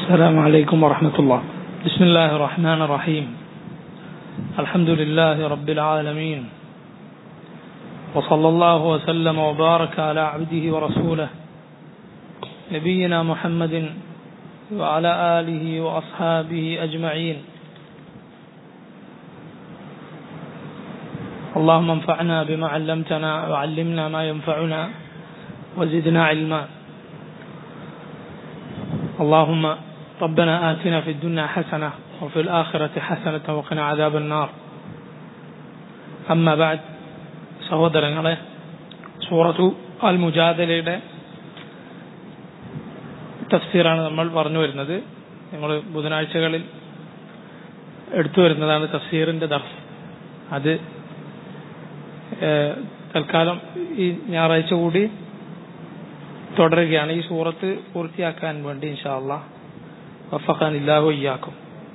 السلام عليكم ورحمة الله بسم الله الرحمن الرحيم الحمد لله رب العالمين وصلى الله وسلم وبارك على عبده ورسوله نبينا محمد وعلى آله وأصحابه أجمعين اللهم انفعنا بما علمتنا وعلمنا ما ينفعنا وزدنا علما اللهم ربنا آتنا في الدنيا حسنة وفي الآخرة حسنة وقنا عذاب النار أما بعد സഹോദരങ്ങളെ സൂറത്തു അൽ മുജാദലയുടെ തഫ്സീറാണ് നമ്മൾ പറഞ്ഞു വരുന്നത് ഞങ്ങൾ ബുധനാഴ്ചകളിൽ എടുത്തു വരുന്നതാണ് തഫ്സീറിന്റെ ദർസ് അത് തൽക്കാലം ഈ ഞായറാഴ്ച കൂടി തുടരുകയാണ് ഈ സൂറത്ത് പൂർത്തിയാക്കാൻ വേണ്ടി ഇൻഷാല്ല വഫഖാൻ ഇല്ലാഹു ഇയ്യാക്കും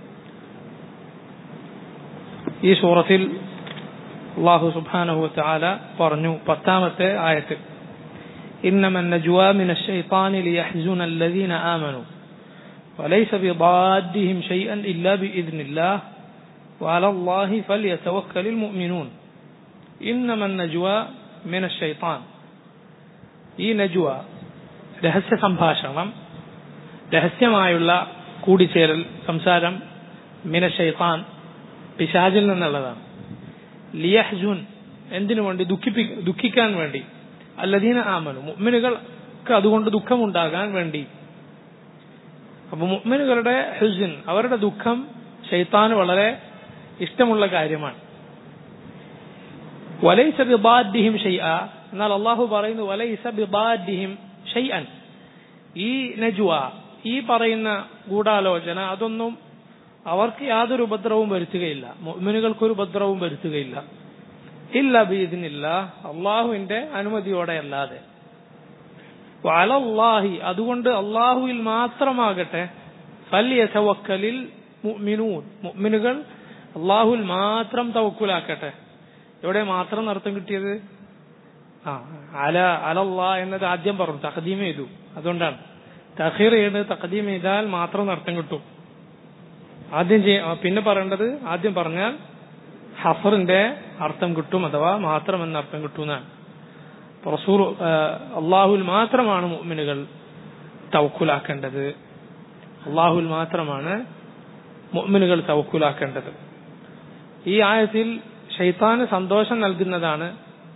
ഈ സൂറത്തിൽ അള്ളാഹു സുബ്ഹാനഹു വതആല പറഞ്ഞു പത്താമത്തെ ആയത്ത് إنما النجوى من الشيطان ليحزن الذين آمنوا وليس بضادهم شيئا إلا بإذن الله وعلى الله فليتوكل المؤمنون إنما النجوى من الشيطان ഈ നജുവ രഹസ്യ സംഭാഷണം രഹസ്യമായുള്ള കൂടിച്ചേരൽ സംസാരം മിന ഷെയ്ത്താൻ പിശാജിൽ നിന്നുള്ളതാണ് ലിയഹ്ജുൻ എന്തിനു വേണ്ടി ദുഃഖിപ്പി ദുഃഖിക്കാൻ വേണ്ടി അല്ലദീന ആമനു മുഅ്മിനുകൾക്ക് അതുകൊണ്ട് ദുഃഖമുണ്ടാകാൻ വേണ്ടി അപ്പൊ മുഅ്മിനുകളുടെ ഹുസിൻ അവരുടെ ദുഃഖം ഷെയ്ത്താന് വളരെ ഇഷ്ടമുള്ള കാര്യമാണ് വലൈസ ബിബാദ്ദിഹിം ഷൈഅ എന്നാൽ അള്ളാഹു പറയുന്നു വലൈസ ബിബാദ്ദിഹിം ഷൈഅൻ ഈ നജുവ ഈ പറയുന്ന ഗൂഢാലോചന അതൊന്നും അവർക്ക് യാതൊരു ഉപദ്രവവും വരുത്തുകയില്ല മുഅ്മിനുകൾക്കൊരു ഉപദ്രവവും വരുത്തുകയില്ല ഇല്ല ബീദിനില്ല അള്ളാഹുവിന്റെ അനുമതിയോടെ അല്ലാതെ അലല്ലാഹി അതുകൊണ്ട് അള്ളാഹുവിൽ മാത്രമാകട്ടെ ഫല്യതവക്കലിൽ മുഅ്മിനൂൻ മുഅ്മിനുകൾ അള്ളാഹുവിൽ മാത്രം തവക്കുലാക്കട്ടെ എവിടെ മാത്രം അർത്ഥം കിട്ടിയത് ആ അല അലല്ലാ എന്നത് ആദ്യം പറഞ്ഞു തഖദീം ചെയ്തു അതുകൊണ്ടാണ് തഖീർ ചെയ്ത് തഖദീം ചെയ്താൽ മാത്രം അർത്ഥം കിട്ടും ആദ്യം പിന്നെ പറയേണ്ടത് ആദ്യം പറഞ്ഞാൽ ഹഫറിന്റെ അർത്ഥം കിട്ടും അഥവാ മാത്രം എന്ന അർത്ഥം കിട്ടുന്നതാണ് റസൂർ അള്ളാഹുൽ മാത്രമാണ് മുഅ്മിനുകൾ തവക്കുലാക്കേണ്ടത് അള്ളാഹുൽ മാത്രമാണ് മുഅ്മിനുകൾ തവക്കുലാക്കേണ്ടത് ഈ ആയത്തിൽ ഷെയ്ത്താന് സന്തോഷം നൽകുന്നതാണ്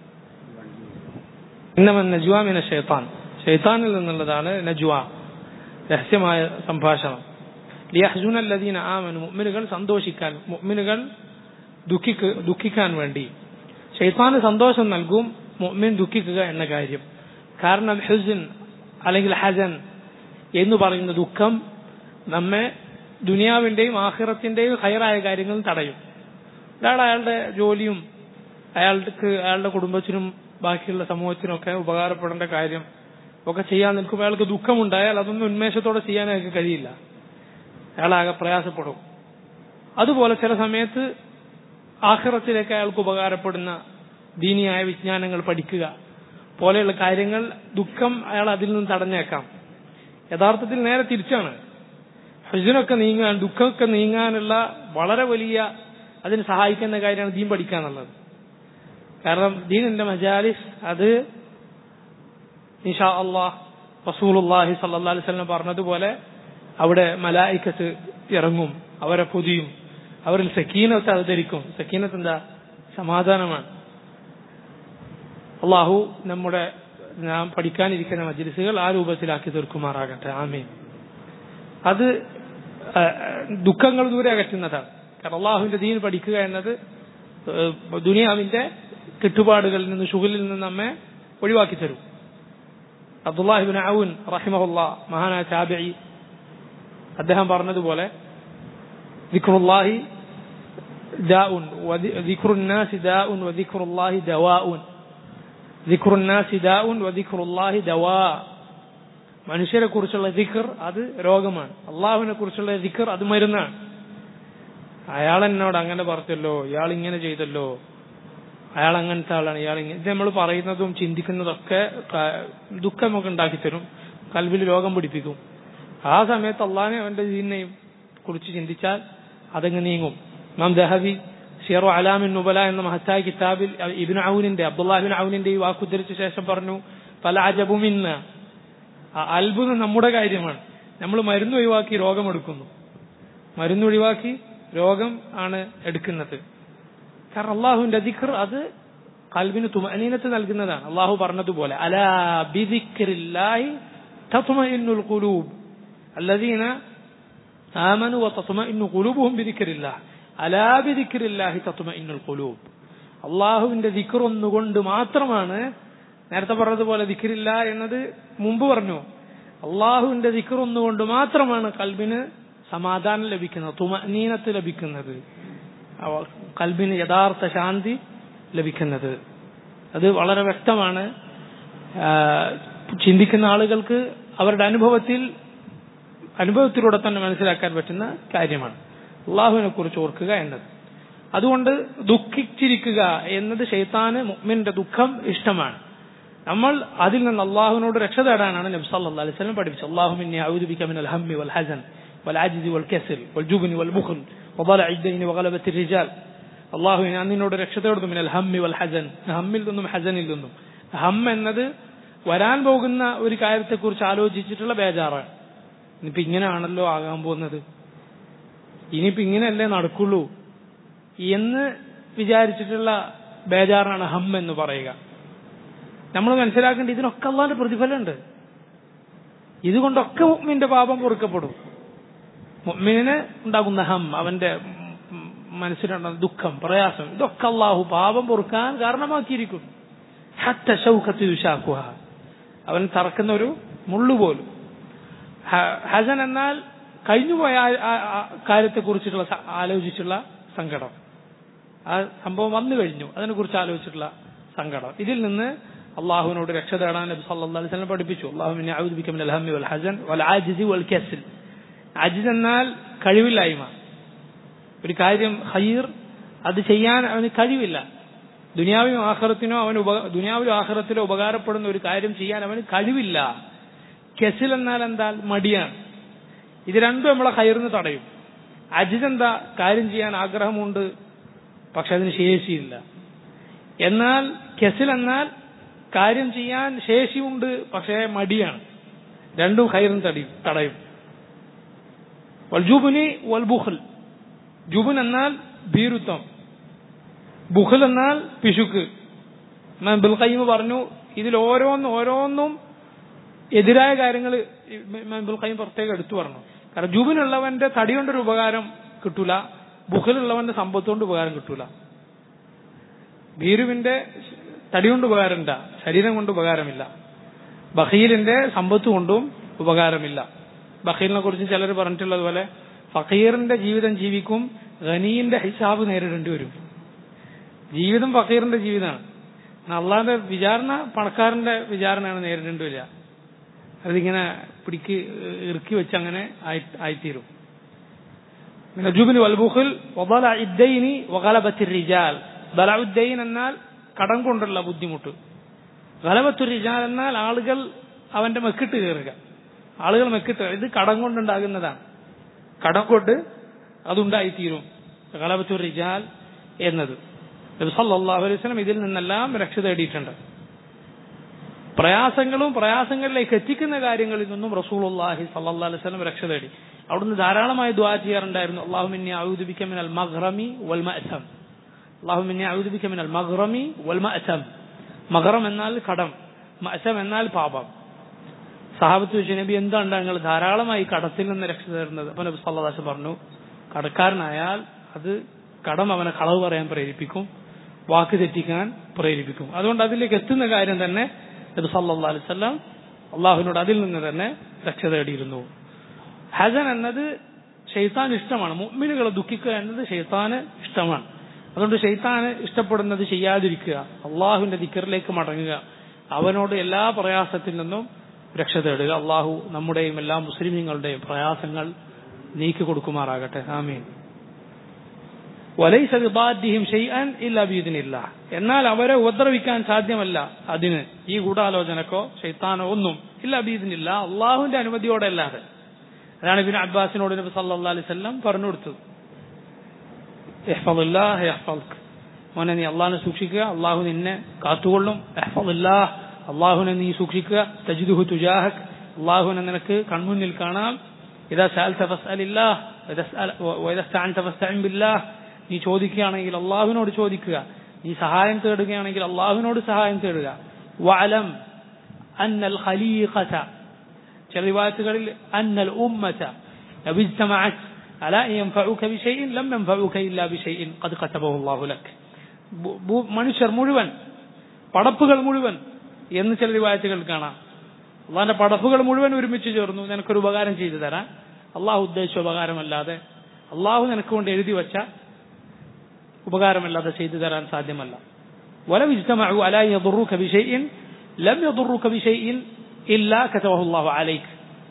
ഇന്നമൻ നജുവ മിന ഷെയ്ത്താൻ ഷെയ്ത്താനിൽ നിന്നുള്ളതാണ് നജുവ രഹസ്യമായ സംഭാഷണം ലിയഹ്ജുൻ അല്ലദീന ആമനു മുഅ്മിനുകൾ സന്തോഷിക്കാൻ മുഅ്മിനുകൾ ദുഃഖിക്ക് ദുഃഖിക്കാൻ വേണ്ടി ഷെയ്ത്താന് സന്തോഷം നൽകും മുഅ്മിൻ ദുഃഖിക്കുക എന്ന കാര്യം കാരണം ഹുസിൻ അല്ലെങ്കിൽ ഹസൻ എന്ന് പറയുന്ന ദുഃഖം നമ്മെ ദുനിയാവിന്റെയും ആഹിറത്തിന്റെയും ഹയറായ കാര്യങ്ങളും തടയും ഒരാൾ അയാളുടെ ജോലിയും അയാൾക്ക് അയാളുടെ കുടുംബത്തിനും ബാക്കിയുള്ള സമൂഹത്തിനൊക്കെ ഉപകാരപ്പെടേണ്ട കാര്യം ഒക്കെ ചെയ്യാൻ നിൽക്കുമ്പോൾ അയാൾക്ക് ദുഃഖമുണ്ടായാൽ അതൊന്നും ഉന്മേഷത്തോടെ ചെയ്യാൻ അയാൾക്ക് കഴിയില്ല അയാളാകെ പ്രയാസപ്പെടും അതുപോലെ ചില സമയത്ത് ആഖിറത്തിലേക്ക് അയാൾക്ക് ഉപകാരപ്പെടുന്ന ദീനിയായ വിജ്ഞാനങ്ങൾ പഠിക്കുക പോലെയുള്ള കാര്യങ്ങൾ ദുഃഖം അയാൾ അതിൽ നിന്ന് തടഞ്ഞേക്കാം യഥാർത്ഥത്തിൽ നേരെ തിരിച്ചാണ് ഹുസിനൊക്കെ നീങ്ങാൻ ദുഃഖമൊക്കെ നീങ്ങാനുള്ള വളരെ വലിയ അതിന് സഹായിക്കുന്ന കാര്യമാണ് ദീൻ പഠിക്കുക എന്നുള്ളത് കാരണം ദീനിന്റെ മജാലിസ് അത് ഇഷാ അള്ളാഹ് റസൂലുല്ലാഹി സല്ലാ അലിസ്ലം പറഞ്ഞതുപോലെ അവിടെ മലായിക്കത്ത് ഇറങ്ങും അവരെ പൊതിയും അവരിൽ സക്കീനത്ത് അവതരിക്കും സക്കീനത്ത് എന്താ സമാധാനമാണ് അള്ളാഹു നമ്മുടെ നാം പഠിക്കാനിരിക്കുന്ന മജ്ലിസുകൾ ആ രൂപത്തിലാക്കി തീർക്കുമാറാകട്ടെ ആമീൻ അത് ദുഃഖങ്ങൾ ദൂരെ അകറ്റുന്നതാണ് കാരണം അള്ളാഹുവിന്റെ ദീൻ പഠിക്കുക എന്നത് ദുനിയാവിന്റെ കെട്ടുപാടുകളിൽ നിന്ന് ഷുഗലിൽ നിന്ന് നമ്മെ ഒഴിവാക്കി തരും അബ്ദുല്ലാഹിബിൻ ഔൻ റഹിമഹുല്ല മഹാനായ ചാബി അദ്ദേഹം പറഞ്ഞതുപോലെ ദിക്റുല്ലാഹി ദാഉൻ ദിക്റുന്നാസി ദാഉൻ വദിക്റുല്ലാഹി ദവാഉൻ ദിക്റുന്നാസി ദാഉൻ വദിക്റുല്ലാഹി ദവാ മനുഷ്യരെ കുറിച്ചുള്ള ദിക്കർ അത് രോഗമാണ് അള്ളാഹുവിനെ കുറിച്ചുള്ള ദിക്കർ അത് മരുന്നാണ് അയാൾ എന്നോട് അങ്ങനെ പറഞ്ഞല്ലോ ഇയാൾ ഇങ്ങനെ ചെയ്തല്ലോ അയാൾ അങ്ങനത്തെ ആളാണ് ഇയാൾ ഇങ്ങനെ ഇത് നമ്മൾ പറയുന്നതും ചിന്തിക്കുന്നതൊക്കെ ദുഃഖമൊക്കെ ഉണ്ടാക്കി തരും കൽവിൽ രോഗം പിടിപ്പിക്കും ആ സമയത്ത് അള്ളാഹിനെ അവന്റെ ദീനെയും കുറിച്ച് ചിന്തിച്ചാൽ അതങ്ങ് നീങ്ങും ഇമാം ദഹബി ഷിയറു അലാമിൻ നുബല എന്ന മഹത്തായ കിതാബിൽ ഇബിൻ ഔനിന്റെ അബ്ദുല്ലാഹിബിൻ ഔനിന്റെ ഈ വാക്കുദ്ധരിച്ച ശേഷം പറഞ്ഞു പല അജബുമിന്ന് അത്ഭുതം നമ്മുടെ കാര്യമാണ് നമ്മൾ മരുന്ന് ഒഴിവാക്കി രോഗമെടുക്കുന്നു മരുന്ന് ഒഴിവാക്കി രോഗം ആണ് എടുക്കുന്നത് കാരണം അള്ളാഹുവിന്റെ ദിഖർ അത് കൽബിന് തുമനീനത്ത് നൽകുന്നതാണ് അള്ളാഹു പറഞ്ഞതുപോലെ അലാ ബിദിക്രില്ലാഹി തത്മഇന്നുൽ ഖുലൂബ് الذين آمنوا وتطمئن قلوبهم بذكر الله ألا بذكر الله تطمئن القلوب അള്ളാഹുവിന്റെ ദിക്കർ ഒന്നുകൊണ്ട് മാത്രമാണ് നേരത്തെ പറഞ്ഞതുപോലെ ദിക്കറില്ല എന്നത് മുമ്പ് പറഞ്ഞു അള്ളാഹുവിന്റെ ദിക്കർ ഒന്നുകൊണ്ട് മാത്രമാണ് കൽബിന് സമാധാനം ലഭിക്കുന്നത് തുമനീനത്ത് ലഭിക്കുന്നത് കൽബിന് യഥാർത്ഥ ശാന്തി ലഭിക്കുന്നത് അത് വളരെ വ്യക്തമാണ് ചിന്തിക്കുന്ന ആളുകൾക്ക് അവരുടെ അനുഭവത്തിൽ അനുഭവത്തിലൂടെ തന്നെ മനസ്സിലാക്കാൻ പറ്റുന്ന കാര്യമാണ് അള്ളാഹുവിനെ കുറിച്ച് ഓർക്കുക എന്നത് അതുകൊണ്ട് ദുഃഖിച്ചിരിക്കുക എന്നത് ഷെയ്ത്താന് മുഅ്മിന്റെ ദുഃഖം ഇഷ്ടമാണ് നമ്മൾ അതിൽ നിന്ന് അള്ളാഹുവിനോട് രക്ഷ തേടാനാണ് നബി സല്ലല്ലാഹു അലൈഹി വസല്ലം പഠിപ്പിച്ചത് അല്ലാഹുമ്മ അഊദു ബിക മിനൽ ഹമ്മി വൽ ഹസൻ والعجز والكسل والجبن والبخل وضلع الدين وغلبة الرجال അള്ളാഹു ഞാൻ നിന്നോട് രക്ഷ തേടുന്നു മിനൽ ഹമ്മി വൽ ഹസൻ ഹമ്മിൽ നിന്നും ഹസനിൽ നിന്നും ഹം എന്നത് വരാൻ പോകുന്ന ഒരു കാര്യത്തെക്കുറിച്ച് ആലോചിച്ചിട്ടുള്ള ബേജാറാണ് ഇനിയിപ്പോ ഇങ്ങനെയാണല്ലോ ആകാൻ പോകുന്നത് ഇനിയിപ്പോ ഇങ്ങനെയല്ലേ നടക്കുള്ളൂ എന്ന് വിചാരിച്ചിട്ടുള്ള ബേജാറാണ് ഹം എന്ന് പറയുക നമ്മൾ മനസ്സിലാക്കേണ്ട ഇതിനൊക്കെ അള്ളാന്റെ പ്രതിഫലമുണ്ട് ഇതുകൊണ്ടൊക്കെ മുഅ്മിന്റെ പാപം പൊറുക്കപ്പെടും മുഅ്മിനിന് ഉണ്ടാകുന്ന ഹം അവന്റെ മനസ്സിലുണ്ടാകുന്ന ദുഃഖം പ്രയാസം ഇതൊക്കെ അള്ളാഹു പാപം പൊറുക്കാൻ കാരണമാക്കിയിരിക്കും ഹത്ത ഷൗഖത്ത് യുഷാക്കുഹ അവൻ തറക്കുന്ന ഒരു മുള്ളു പോലും ഹസൻ എന്നാൽ കഴിഞ്ഞുപോയ കാര്യത്തെ കുറിച്ചിട്ടുള്ള ആലോചിച്ചുള്ള സങ്കടം ആ സംഭവം വന്നു കഴിഞ്ഞു അതിനെ കുറിച്ച് ആലോചിച്ചിട്ടുള്ള സങ്കടം ഇതിൽ നിന്ന് അള്ളാഹുവിനോട് രക്ഷ തേടാൻ നബി സല്ലല്ലാഹു അലൈഹി വസല്ലം പഠിപ്പിച്ചു അള്ളാഹുവിനെ അഊദു ബിക മിനൽ ഹമ്മി വൽ ഹസൻ വൽ ആജിസി വൽ കസ്ൽ അജിസ് എന്നാൽ കഴിവില്ലായ്മ ഒരു കാര്യം ഹൈർ അത് ചെയ്യാൻ അവന് കഴിവില്ല ദുനിയാവിനും ആഹ്റത്തിനോ അവന് ദുനിയാവിലും ആഹ്റത്തിലോ ഉപകാരപ്പെടുന്ന ഒരു കാര്യം ചെയ്യാൻ അവന് കഴിവില്ല കെസിൽ എന്നാൽ എന്താ മടിയാണ് ഇത് രണ്ടും നമ്മളെ ഹൈറിന് തടയും അജിത് എന്താ കാര്യം ചെയ്യാൻ ആഗ്രഹമുണ്ട് പക്ഷെ അതിന് ശേഷിയില്ല എന്നാൽ കെസിൽ എന്നാൽ കാര്യം ചെയ്യാൻ ശേഷിയുണ്ട് പക്ഷേ മടിയാണ് രണ്ടും ഹൈറിന് തടയും തടയും വൽജുബുനി വൽ ബുഖൽ ജുബുൻ എന്നാൽ ഭീരുത്വം ബുഖൽ എന്നാൽ പിശുക്ക് ബിൽഖയ്യമ് പറഞ്ഞു ഇതിൽ ഓരോന്നും ഓരോന്നും എതിരായ കാര്യങ്ങൾ ബിൽഖയ്യം പ്രത്യേകം എടുത്തു പറഞ്ഞു കാരണം ജുബിനുള്ളവന്റെ തടി കൊണ്ടൊരു ഉപകാരം കിട്ടൂല ബുഖലുള്ളവന്റെ സമ്പത്ത് കൊണ്ട് ഉപകാരം കിട്ടൂല ഭീരുവിന്റെ തടി കൊണ്ട് ഉപകാരമില്ല ശരീരം കൊണ്ട് ഉപകാരമില്ല ബഹീലിന്റെ സമ്പത്ത് കൊണ്ടും ഉപകാരമില്ല ബഹീലിനെ കുറിച്ച് ചിലർ പറഞ്ഞിട്ടുള്ളതുപോലെ ഫക്കീറിന്റെ ജീവിതം ജീവിക്കും ഖനീന്റെ ഹിസാബ് നേരിടേണ്ടി വരും ജീവിതം ഫക്കീറിന്റെ ജീവിതമാണ് അള്ളാന്റെ വിചാരണ പണക്കാരന്റെ വിചാരണയാണ് നേരിടേണ്ടി വരിക അതിങ്ങനെ പിടിക്ക് ഇറുക്കി വെച്ച് അങ്ങനെ ആയിത്തീരും നജുബിന് വൽബുഖുൽ ഇദ്ദൈനി വകലബത്തിൽ റിജാൽ ബലഉദ്ദൈൻ എന്നാൽ കടം കൊണ്ടുള്ള ബുദ്ധിമുട്ട് ഗലബത്തു റിജാൽ എന്നാൽ ആളുകൾ അവന്റെ മെക്കിട്ട് കയറുക ആളുകൾ മെക്കിട്ട് ഇത് കടം കൊണ്ടുണ്ടാകുന്നതാണ് കടം കൊണ്ട് അതുണ്ടായിത്തീരും ഗലബത്തു റിജാൽ എന്നത് സല്ലല്ലാഹു അലൈഹി വസല്ലം ഇതിൽ നിന്നെല്ലാം രക്ഷ തേടിയിട്ടുണ്ട് പ്രയാസങ്ങളും പ്രയാസങ്ങളിലേക്ക് എത്തിക്കുന്ന കാര്യങ്ങളിൽ നിന്നും റസൂലുള്ളാഹി സല്ലല്ലാഹു അലൈഹി വസല്ലം രക്ഷ തേടി അവിടുന്ന് ധാരാളമായി ദുആ ചെയ്യാറുണ്ടായിരുന്നു അല്ലാഹുമ്മ അഊദു ബിക മിനൽ മഗ്റമി വൽ മഅസം അല്ലാഹുമ്മ അഊദു ബിക മിനൽ മഗ്റമി വൽ മഅസം മഗ്റം എന്നാൽ കടം മഅസം എന്നാൽ പാപം സഹാബത്ത് വെച്ച് നബി എന്താണ് ഞങ്ങൾ ധാരാളമായി കടത്തിൽ നിന്ന് രക്ഷ തേടുന്നത് അപ്പൊ നബി സല്ലല്ലാഹു അലൈഹി വസല്ലം പറഞ്ഞു കടക്കാരനായാൽ അത് കടം അവനെ കളവ് പറയാൻ പ്രേരിപ്പിക്കും വാക്ക് തെറ്റിക്കാൻ പ്രേരിപ്പിക്കും അതുകൊണ്ട് അതിലേക്ക് എത്തുന്ന കാര്യം തന്നെ നബി സല്ലല്ലാഹു അലൈഹി വസല്ലം അള്ളാഹുവിനോട് അതിൽ നിന്ന് തന്നെ രക്ഷ തേടിയിരുന്നു ഹസൻ എന്നത് ഷെയ്ത്താൻ ഇഷ്ടമാണ് മുഅ്മിനുകളെ ദുഃഖിക്കുക എന്നത് ഷെയ്ത്താന് ഇഷ്ടമാണ് അതുകൊണ്ട് ഷെയ്ത്താന് ഇഷ്ടപ്പെടുന്നത് ചെയ്യാതിരിക്കുക അള്ളാഹുവിന്റെ ദിക്കറിലേക്ക് മടങ്ങുക അവനോട് എല്ലാ പ്രയാസത്തിൽ നിന്നും രക്ഷ തേടുക അള്ളാഹു നമ്മുടെയും എല്ലാ മുസ്ലിമീങ്ങളുടെയും പ്രയാസങ്ങൾ നീക്കി കൊടുക്കുമാറാകട്ടെ ആമീൻ വലൈസ വിദാദ്ദിഹിം ഷൈഅൻ ഇല്ലാ ബിഇദ്നില്ല എന്നാൽ അവരെ ഉപദ്രവിക്കാൻ സാധ്യമല്ല അതിന് ഈ ഗൂഢാലോചനക്കോ ഷൈത്താനോ ഒന്നും ഇല്ല ബീദിനില്ല അള്ളാഹുവിന്റെ അനുമതിയോടെ അല്ലാതെ അതാണ് ഇബിൻ അബ്ബാസിനോട് നബി സല്ലല്ലാഹു അലൈഹി വസല്ലം പറഞ്ഞു കൊടുത്തത് ഇഹ്ഫദില്ലാഹ് യഹ്ഫദ്ക മോനെ നീ അള്ളാഹിനെ സൂക്ഷിക്കുക അള്ളാഹു നിന്നെ കാത്തുകൊള്ളും ഇഹ്ഫദില്ലാഹ് അള്ളാഹുവിനെ നീ സൂക്ഷിക്കുക തജിദുഹു തുജാഹക് അള്ളാഹുവിനെ നിനക്ക് കൺമുന്നിൽ കാണാം ഇതാ സഅൽത ഫസ്അലില്ലാഹ് വഇദാ ഇസ്തഅൻത ഫസ്തഇൻ ബില്ലാഹ് നീ ചോദിക്കുകയാണെങ്കിൽ അള്ളാഹുവിനോട് ചോദിക്കുക നീ സഹായം തേടുകയാണെങ്കിൽ അള്ളാഹുവിനോട് സഹായം തേടുക വഅലം അന്നൽ ഖലീഖത ചില റിവായത്തുകളിൽ അന്നൽ ഉമ്മത ലവ് ഇജ്തമഅത് അല യൻഫഉക ബിശൈഇൻ ലം യൻഫഉക ഇല്ലാ ബിശൈഇൻ ഖദ് ഖതബഹു അല്ലാഹു ലക് മനുഷ്യർ മുഴുവൻ പടപ്പുകൾ മുഴുവൻ എന്ന് ചില റിവായത്തുകൾ കാണാം അള്ളാഹിന്റെ പടപ്പുകൾ മുഴുവൻ ഒരുമിച്ച് ചേർന്നു നിനക്കൊരു ഉപകാരം ചെയ്തു തരാൻ അള്ളാഹു ഉദ്ദേശിച്ച ഉപകാരമല്ലാതെ അള്ളാഹു നിനക്ക് കൊണ്ട് എഴുതി വെച്ച ഉപകാരമല്ലാതെ ചെയ്തു തരാൻ സാധ്യമല്ല ولو اجتمعوا على أن يضروك بشيء لم يضروك بشيء إلا كتبه الله عليك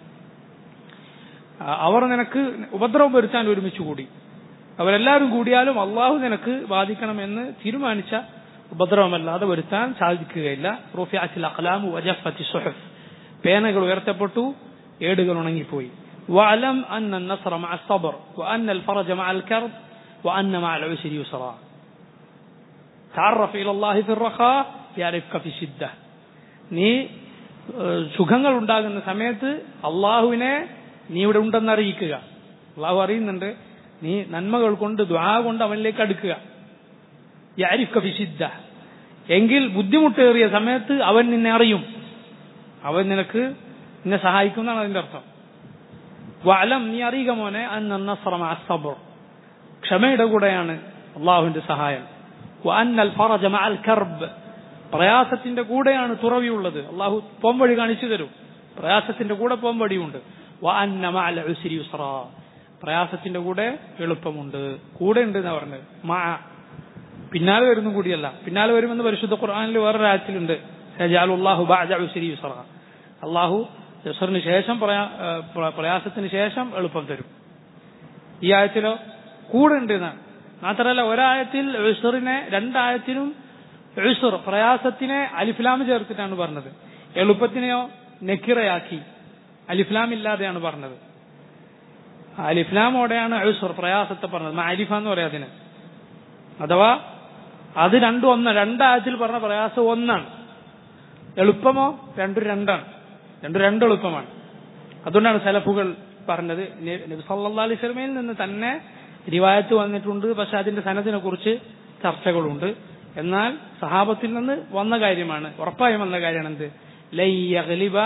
അവർ നിനക്ക് ഉപദ്രവം വരുത്താൻ ഒരുമിച്ച് കൂടി അവരെല്ലാവരും കൂടിയാലും അള്ളാഹു നിനക്ക് ബാധിക്കണമെന്ന് തീരുമാനിച്ച ഉപദ്രവമല്ലാതെ വരുത്താൻ സാധിക്കുകയില്ല റൂഫിയാറ്റിൽ അഖ്ലാമു വജഫത്തി സുഹഫ് പേനകൾ ഉയർത്തപ്പെട്ടു ഏടുകൾ ഉണങ്ങിപ്പോയി وأعلم أن النصر مع الصبر وأن الفرج مع الكرب وأن مع العسر يسرا تعرف إلى الله في الرخاء يعرفك في الشدة നീ സുഖങ്ങൾ ഉണ്ടാകുന്ന സമയത്ത് അള്ളാഹുവിനെ നീ ഇവിടെ ഉണ്ടെന്ന് അറിയിക്കുക അള്ളാഹു അറിയുന്നുണ്ട് നീ നന്മകൾ കൊണ്ട് ദ്വാ കൊണ്ട് അവനിലേക്ക് അടുക്കുക യാരിഫ്ക ഫിഷിദ്ദ എങ്കിൽ ബുദ്ധിമുട്ടേറിയ സമയത്ത് അവൻ നിന്നെ അറിയും അവൻ നിനക്ക് നിന്നെ സഹായിക്കും എന്നാണ് അതിന്റെ അർത്ഥം വലം നീ അറിയുക മോനെ അന്നസ്രമ അസബർ ക്ഷമയുടെ കൂടെയാണ് അള്ളാഹുവിന്റെ സഹായം വഅന്നൽ ഫറജ മഅൽ കർബ് പ്രയാസത്തിന്റെ കൂടെയാണ് തുറവിയുള്ളത് അള്ളാഹു പോംവഴി കാണിച്ചു തരും പ്രയാസത്തിന്റെ കൂടെ പോംവഴിയുണ്ട് വഅന്ന മഅൽ ഉസ്രി യുസ്റ പ്രയാസത്തിന്റെ കൂടെ എളുപ്പമുണ്ട് കൂടെ ഉണ്ട് എന്നാ പറഞ്ഞത് മാ പിന്നാലെ വരുന്നും കൂടിയല്ല പിന്നാലെ വരുമെന്ന് പരിശുദ്ധ ഖുർആനിൽ വേറൊരു ആയത്തിലുണ്ട് അള്ളാഹു യുസ്റ അള്ളാഹു യസറിന് ശേഷം പ്രയാസത്തിന് ശേഷം എളുപ്പം തരും ഈ ആയത്തിലോ കൂടെ ഉണ്ട് എന്നാണ് മാത്രമല്ല ഒരായത്തിൽ എഴുസറിനെ രണ്ടായത്തിനും എഴുസർ പ്രയാസത്തിനെ അലിഫ്ലാം ചേർത്തിട്ടാണ് പറഞ്ഞത് എളുപ്പത്തിനെയോ നെക്കിറയാക്കി അലിഫ്ലാം ഇല്ലാതെയാണ് പറഞ്ഞത് അലിഫ്ലാമോടെയാണ് എഴുസർ പ്രയാസത്തെ പറഞ്ഞത് അലിഫ എന്ന് പറയാം അതിന് അഥവാ അത് രണ്ടും ഒന്ന് രണ്ടായത്തിൽ പറഞ്ഞ പ്രയാസം ഒന്നാണ് എളുപ്പമോ രണ്ടും രണ്ടാണ് രണ്ടും രണ്ട് എളുപ്പമാണ് അതുകൊണ്ടാണ് സലഫുകൾ പറഞ്ഞത് നബി സല്ലാ അലൈഹി സ്വലമയിൽ നിന്ന് തന്നെ റിവായത്ത് വന്നിട്ടുണ്ട് പക്ഷെ അതിന്റെ സനത്തിനെ കുറിച്ച് ചർച്ചകളുണ്ട് എന്നാൽ സഹാബത്തിൽ നിന്ന് വന്ന കാര്യമാണ് ഉറപ്പായും വന്ന കാര്യമാണ് എന്ത് ലൈയലിബ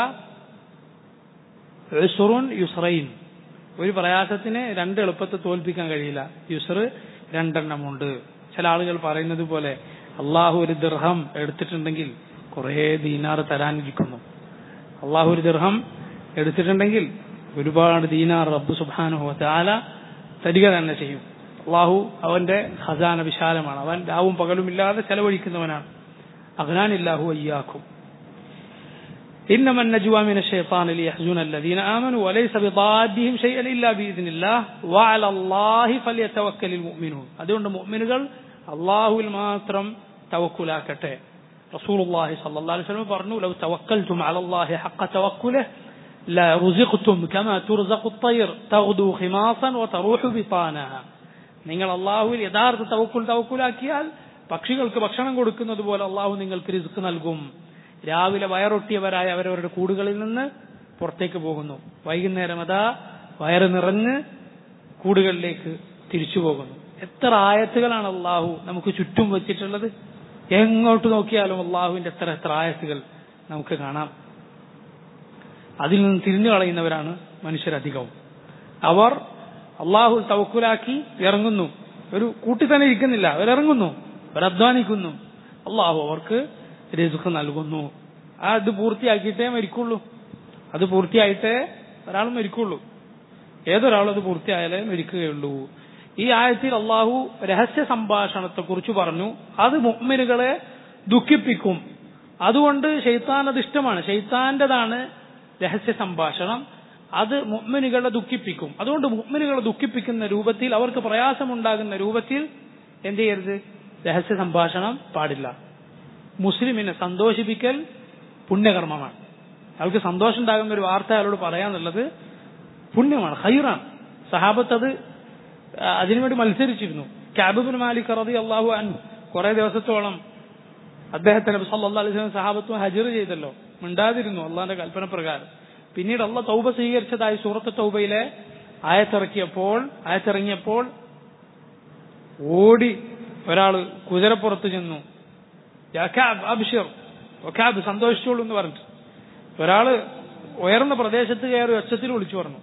യുസ്റൈൻ ഒരു പ്രയാസത്തിന് രണ്ട് എളുപ്പത്തെ തോൽപ്പിക്കാൻ കഴിയില്ല യുസർ രണ്ടെണ്ണമുണ്ട് ചില ആളുകൾ പറയുന്നത് പോലെ അള്ളാഹു ഒരു ദീർഹം എടുത്തിട്ടുണ്ടെങ്കിൽ കുറേ ദീനാർ തരാനിരിക്കുന്നു അള്ളാഹു ഒരു ദീർഹം എടുത്തിട്ടുണ്ടെങ്കിൽ ഒരുപാട് ദീനാർ റബ്ബ് സുബാനുഹോ താല തരിക തന്നെ ചെയ്യും അള്ളാഹു അവന്റെ ഖസാന വിശാലമാണ് അവൻ രാവും പകലും ഇല്ലാതെ ചെലവഴിക്കുന്നവനാണ് അഗ്നാനില്ലാഹു അയ്യാക്കും إنما النجوى من الشيطان ليحزن الذين آمنوا وليس بضادهم شيئا إلا بإذن الله وعلى الله فليتوكل المؤمنون അതുകൊണ്ട് മുഅ്മിനുകൾ അള്ളാഹുവിൽ മാത്രം തവക്കുലാക്കട്ടെ رسول الله صلى الله عليه وسلم പറഞ്ഞു لو توكلتم على الله حق توكله لرزقتم كما ترزق الطير تغدو خماصا وتروح بطانا നിങ്ങൾ അള്ളാഹുവിൽ യഥാർത്ഥ തവക്കുൽ തവക്കുലാക്കിയാൽ പക്ഷികൾക്ക് ഭക്ഷണം കൊടുക്കുന്നത് പോലെ അള്ളാഹു നിങ്ങൾക്ക് റിസ്ക് നൽകും രാവിലെ വയറൊട്ടിയവരായ അവരവരുടെ കൂടുകളിൽ നിന്ന് പുറത്തേക്ക് പോകുന്നു വൈകുന്നേരം അതാ വയറ് നിറഞ്ഞ് കൂടുകളിലേക്ക് തിരിച്ചു പോകുന്നു എത്ര ആയത്തുകളാണ് അള്ളാഹു നമുക്ക് ചുറ്റും വെച്ചിട്ടുള്ളത് എങ്ങോട്ട് നോക്കിയാലും അള്ളാഹുവിന്റെ എത്ര എത്ര ആയത്തുകൾ നമുക്ക് കാണാം അതിൽ നിന്ന് തിരിഞ്ഞു കളയുന്നവരാണ് മനുഷ്യരധികവും അവർ അള്ളാഹു തവക്കുലാക്കി ഇറങ്ങുന്നു ഒരു കൂട്ടി തന്നെ ഇരിക്കുന്നില്ല അവരിറങ്ങുന്നു അവരധ്വാനിക്കുന്നു അള്ളാഹു അവർക്ക് രസുഖ് നൽകുന്നു ആ അത് പൂർത്തിയാക്കിയിട്ടേ മരിക്കുള്ളൂ അത് പൂർത്തിയായിട്ടേ ഒരാൾ മരിക്കുള്ളൂ ഏതൊരാളും അത് പൂർത്തിയായാലേ മരിക്കുകയുള്ളൂ ഈ ആയത്തിൽ അള്ളാഹു രഹസ്യ സംഭാഷണത്തെ കുറിച്ച് പറഞ്ഞു അത് മുഅ്മിനുകളെ ദുഃഖിപ്പിക്കും അതുകൊണ്ട് ഷെയ്ത്താൻ അത് ഇഷ്ടമാണ് ഷെയ്ത്താന്റേതാണ് രഹസ്യ സംഭാഷണം അത് മുഅ്മിനുകളെ ദുഃഖിപ്പിക്കും അതുകൊണ്ട് മുഅ്മിനുകളെ ദുഃഖിപ്പിക്കുന്ന രൂപത്തിൽ അവർക്ക് പ്രയാസമുണ്ടാകുന്ന രൂപത്തിൽ എന്ത് ചെയ്യരുത് രഹസ്യ സംഭാഷണം പാടില്ല മുസ്ലിമിനെ സന്തോഷിപ്പിക്കൽ പുണ്യകർമ്മമാണ് അയാൾക്ക് സന്തോഷം ഉണ്ടാകുന്ന ഒരു വാർത്ത അയാളോട് പറയാന്നുള്ളത് പുണ്യമാണ് ഹൈറാണ് സഹാബത്ത് അത് ആ, അതിനുവേണ്ടി മത്സരിച്ചിരുന്നു ക്യാബിബിൻ മാലിക് റതി അള്ളാഹു അൻഹു കുറെ ദിവസത്തോളം അദ്ദേഹത്തിന് നബി സല്ലല്ലാഹു അലൈഹി വസല്ലം സഹാബത്തും ഹജർ ചെയ്തല്ലോ മിണ്ടാതിരുന്നു അള്ളാന്റെ കൽപ്പന പ്രകാരം പിന്നീട് അള്ളാഹ് തൗബ സ്വീകരിച്ചതായി സൂറത്ത് തൗബയിലെ ആയത്തിറക്കിയപ്പോൾ ആയത്തിറങ്ങിയപ്പോൾ ഓടി ഒരാൾ കുതിരപ്പുറത്ത് ചെന്നു യാ കഅബ് അബ്ശിർ വകഅബ് സന്തോഷിച്ചോളൂ എന്ന് പറഞ്ഞു ഒരാള് ഉയർന്ന പ്രദേശത്ത് കയറി ഒച്ചത്തിൽ വിളിച്ചു പറഞ്ഞു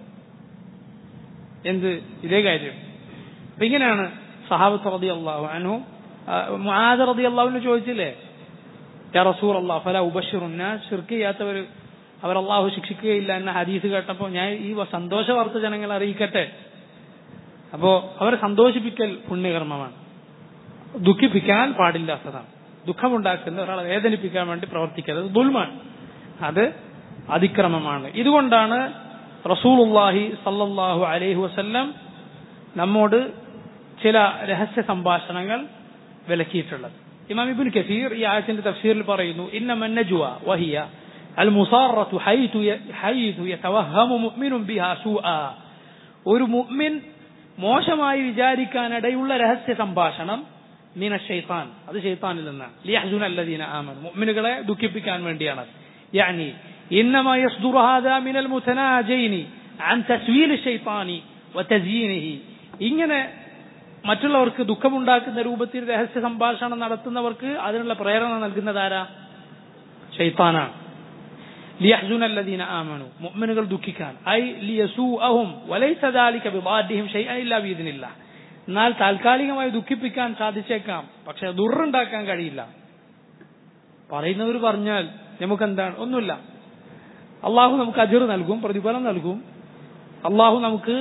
എന്ത് ഇതേ കാര്യം അപ്പൊ ഇങ്ങനെയാണ് സഹാബത്ത് റതി അള്ളാഹു അനു മുആദ റതി അള്ളാഹുവിന് ചോദിച്ചില്ലേ യാ റസൂർ അള്ളാഹ് ഫല ഉബഷിറുന്ന ഷിർക്ക് ചെയ്യാത്തവർ അവർ അള്ളാഹു ശിക്ഷിക്കുകയില്ല എന്ന ഹദീസ് കേട്ടപ്പോൾ ഞാൻ ഈ സന്തോഷ വാർത്ത ജനങ്ങളെ അറിയിക്കട്ടെ അപ്പോ അവരെ സന്തോഷിപ്പിക്കൽ പുണ്യകർമ്മമാണ് ദുഃഖിപ്പിക്കാൻ പാടില്ലാത്തതാണ് ദുഃഖമുണ്ടാക്കുന്ന ഒരാളെ വേദനിപ്പിക്കാൻ വേണ്ടി പ്രവർത്തിക്കരുത് ദുൽമാണ് അത് അതിക്രമമാണ് ഇതുകൊണ്ടാണ് റസൂലുള്ളാഹി സല്ലല്ലാഹു അലൈഹി വസല്ലം നമ്മോട് ചില രഹസ്യ സംഭാഷണങ്ങൾ വിലക്കിയിട്ടുള്ളത് ഇമാം ഇബ്ൻ കസീർ ഈ ആയത്തിന്റെ തഫ്സീറിൽ പറയുന്നു ഇന്നമ നജ്വ വഹിയ അൽ മുസാറത്തു ഹൈതു ഹൈതു യതവഹമു മുഅ്മിനുൻ ബിഹാ സൂആ ഒരു മുഅ്മിൻ മോശമായി വിചാരിക്കാനിടയുള്ള രഹസ്യ സംഭാഷണം മീന ഷെയ്ത്താൻ അത് ഷെയ്ത്താനിൽ നിന്നാണ് ലിയഹ്സുന അല്ലദീന ആമൻ മുഅ്മിനുകളെ ദുഃഖിപ്പിക്കാൻ വേണ്ടിയാണ് യാനി ഇന്നമ യസ്ദുറു ഹാദാ മിനൽ മുതനാജൈനി അൻ തസ്വീൽ ഷെയ്ത്താനി വതസീനിഹി ഇങ്ങനെ മറ്റുള്ളവർക്ക് ദുഃഖമുണ്ടാക്കുന്ന രൂപത്തിൽ രഹസ്യ സംഭാഷണം നടത്തുന്നവർക്ക് അതിനുള്ള പ്രേരണ നൽകുന്നത് ആരാ ഷെയ്ത്താനാണ് ലിയഹ്സുന അല്ലദീന ആമനു മുഅ്മിനുകൾ ദുഃഖിക്കാൻ ഐ ലിയസൂഅഹും വലൈസ ദാലിക ബിദാദിഹിം ഷൈഅൻ ഇല്ലാ ബിഇذനില്ലാഹ് എന്നാൽ താൽക്കാലികമായി ദുഃഖിപ്പിക്കാൻ സാധിച്ചേക്കാം പക്ഷെ ദുറുണ്ടാക്കാൻ കഴിയില്ല പറയുന്നവർ പറഞ്ഞാൽ നമുക്ക് എന്താണ് ഒന്നുമില്ല അള്ളാഹു നമുക്ക് അജിർ നൽകും പ്രതിഫലം നൽകും അള്ളാഹു നമുക്ക്